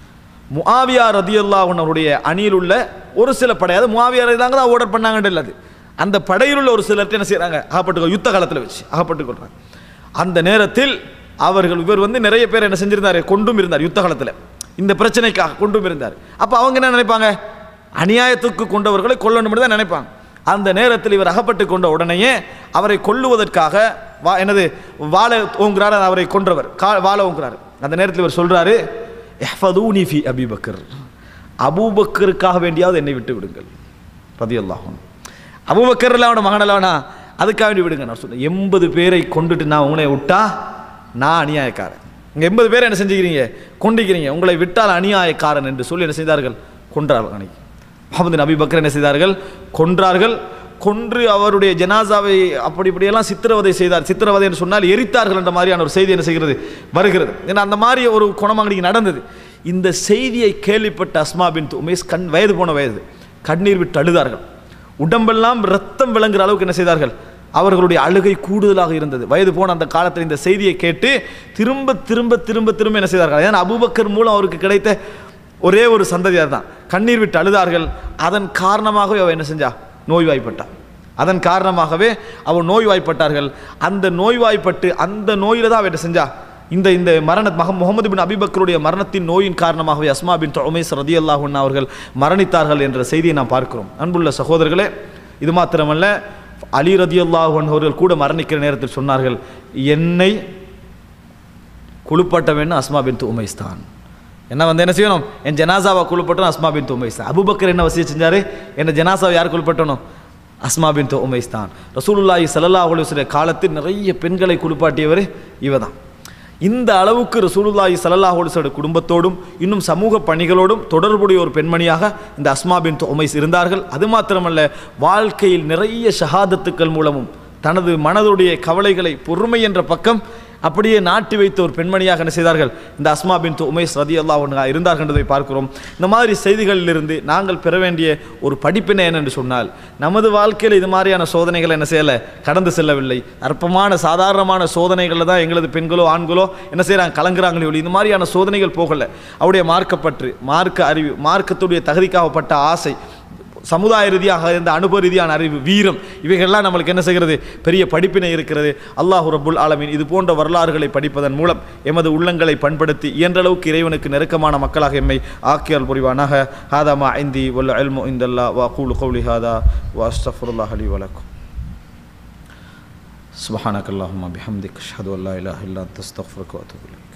முஆவியா ரதியுல்லாஹன் அவருடைய அணியில் உள்ள ஒரு சில படை அது முஆவியா தாங்க தான் ஆர்டர் பண்ணாங்கன்னு இல்லாது அந்த படையில் உள்ள ஒரு சிலர்ட்ட என்ன செய்கிறாங்க அகப்பட்டு யுத்த காலத்தில் வச்சு அகப்பட்டு கொள்றாங்க அந்த நேரத்தில் அவர்கள் இவர் வந்து நிறைய பேர் என்ன செஞ்சிருந்தாரு கொண்டும் இருந்தார் யுத்த காலத்தில் இந்த பிரச்சனைக்காக கொண்டும் இருந்தார் அப்போ அவங்க என்ன நினைப்பாங்க அநியாயத்துக்கு கொண்டவர்களை கொல்லணும் தான் நினைப்பாங்க அந்த நேரத்தில் இவர் அகப்பட்டு கொண்ட உடனேயே அவரை கொல்லுவதற்காக வா என்னது வாழை ஓங்குறார் அவரை கொன்றவர் கா வாழை ஓங்குறார் அந்த நேரத்தில் இவர் சொல்றாரு எஹ்ஃபதூனி ஃபி அபிபக்கர் அபூபக்கருக்காக வேண்டியாவது என்னை விட்டு விடுங்கள் ரதியல்லாஹும் அபூபக்கர்ல அவனோட மகனல்லவனா அதுக்காக வேண்டி விடுங்க நான் சொன்னேன் எண்பது பேரை கொண்டுட்டு நான் உங்களை விட்டா நான் அநியாயக்காரன் இங்கே எண்பது பேரை என்ன செஞ்சுக்கிறீங்க கொண்டிக்கிறீங்க உங்களை விட்டால் அநியாயக்காரன் என்று சொல்லி என்ன செய்தார்கள் கொன்றார்கள் அன்னைக்கு முகமது நபி பக்கர் என்ன செய்தார்கள் கொன்றார்கள் கொன்று அவருடைய ஜனாசாவை அப்படி இப்படியெல்லாம் சித்திரவதை செய்தார் சித்திரவதை என்று சொன்னால் எரித்தார்கள் என்ற மாதிரியான ஒரு செய்தி என்ன செய்கிறது வருகிறது ஏன்னா அந்த மாதிரி ஒரு குணமாங்கடிக்கு நடந்தது இந்த செய்தியை கேள்விப்பட்ட அஸ்மா பின் உமேஷ் கண் வயது போன வயது கண்ணீர் விட்டு அழுதார்கள் உடம்பெல்லாம் ரத்தம் விளங்குற அளவுக்கு என்ன செய்தார்கள் அவர்களுடைய அழுகை கூடுதலாக இருந்தது வயது போன அந்த காலத்தில் இந்த செய்தியை கேட்டு திரும்ப திரும்ப திரும்ப திரும்ப என்ன செய்தார்கள் ஏன்னா அபூபக்கர் மூலம் அவருக்கு கிடைத்த ஒரே ஒரு சந்ததியார் தான் கண்ணீர் விட்டு அழுதார்கள் அதன் காரணமாகவே அவ என்ன செஞ்சா நோய்வாய்ப்பட்டார் அதன் காரணமாகவே அவர் நோய்வாய்ப்பட்டார்கள் அந்த நோய்வாய்ப்பட்டு அந்த நோயில தான் அவ என்ன செஞ்சா இந்த இந்த மரண மக முகமது பின் அபிபக்கருடைய மரணத்தின் நோயின் காரணமாகவே அஸ்மா பின் தொமைஸ் ரதி அல்லாஹன் அவர்கள் மரணித்தார்கள் என்ற செய்தியை நாம் பார்க்கிறோம் அன்புள்ள சகோதரர்களே இது மாத்திரமல்ல அலி ரதி அல்லாஹன் அவர்கள் கூட மரணிக்கிற நேரத்தில் சொன்னார்கள் என்னை குளிப்பாட்ட வேண்டும் அஸ்மா பின் உமைஸ் தான் என்ன வந்து என்ன செய்யணும் என் ஜனாசாவை குளிப்பட்டணும் அஸ்மா பின் உமைஸ் தான் அபுபக்கர் என்ன வசிய செஞ்சாரு என்ன ஜனாசாவை யார் குளிப்பட்டணும் அஸ்மா பின் உமைஸ் தான் ரசூலுல்லாஹி ஸல்லல்லாஹு அலைஹி வஸல்லம் காலத்தில் நிறைய பெண்களை குளிப்பாட்டியவர் இவ தான் இந்த அளவுக்கு ரசூலுல்லாஹி ஸல்லல்லாஹு அலைஹி வஸல்லம் குடும்பத்தோடும் இன்னும் சமூக பணிகளோடும் தொடர்புடைய ஒரு பெண்மணியாக இந்த அஸ்மா பின் உமைஸ் இருந்தார்கள் அது மாத்திரமல்ல வாழ்க்கையில் நிறைய ஷஹாதத்துக்கள் மூலமும் தனது மனதுடைய கவலைகளை பொறுமை என்ற பக்கம் அப்படியே நாட்டி வைத்த ஒரு பெண்மணியாக என்ன செய்தார்கள் இந்த அஸ்மா பின் உமேஷ் ரதி அல்லா இருந்தார்கள் என்பதை பார்க்கிறோம் இந்த மாதிரி செய்திகளிலிருந்து நாங்கள் பெற வேண்டிய ஒரு படிப்பினை என்னென்று சொன்னால் நமது வாழ்க்கையில் இது மாதிரியான சோதனைகளை என்ன செய்யலை கடந்து செல்லவில்லை அற்பமான சாதாரணமான சோதனைகளில் தான் எங்களது பெண்களோ ஆண்களோ என்ன செய்கிறாங்க கலங்குறாங்களே ஒளி இந்த மாதிரியான சோதனைகள் போகலை அவருடைய மார்க்கப்பற்று மார்க்க அறிவு மார்க்கத்துடைய தகுதிக்காகப்பட்ட ஆசை சமுதாய ரீதியாக இருந்த அனுபவ ரீதியான அறிவு வீரம் இவைகள்லாம் நம்மளுக்கு என்ன செய்கிறது பெரிய படிப்பினை இருக்கிறது அல்லாஹ் ரப்புல் ஆலமீன் இது போன்ற வரலாறுகளை படிப்பதன் மூலம் எமது உள்ளங்களை பண்படுத்தி இயன்றளவுக்கு இறைவனுக்கு நெருக்கமான மக்களாக எம்மை ஆக்கியால் புரிவானாக ஹாதா மா ஐந்தி வல்ல அல்மு இந்தல்லா வா கூலு கௌலி ஹாதா வா அஸ்தஃபுல்லாஹ் அலி வலக்கும் سبحانك اللهم بحمدك اشهد ان لا اله الا انت استغفرك واتوب اليك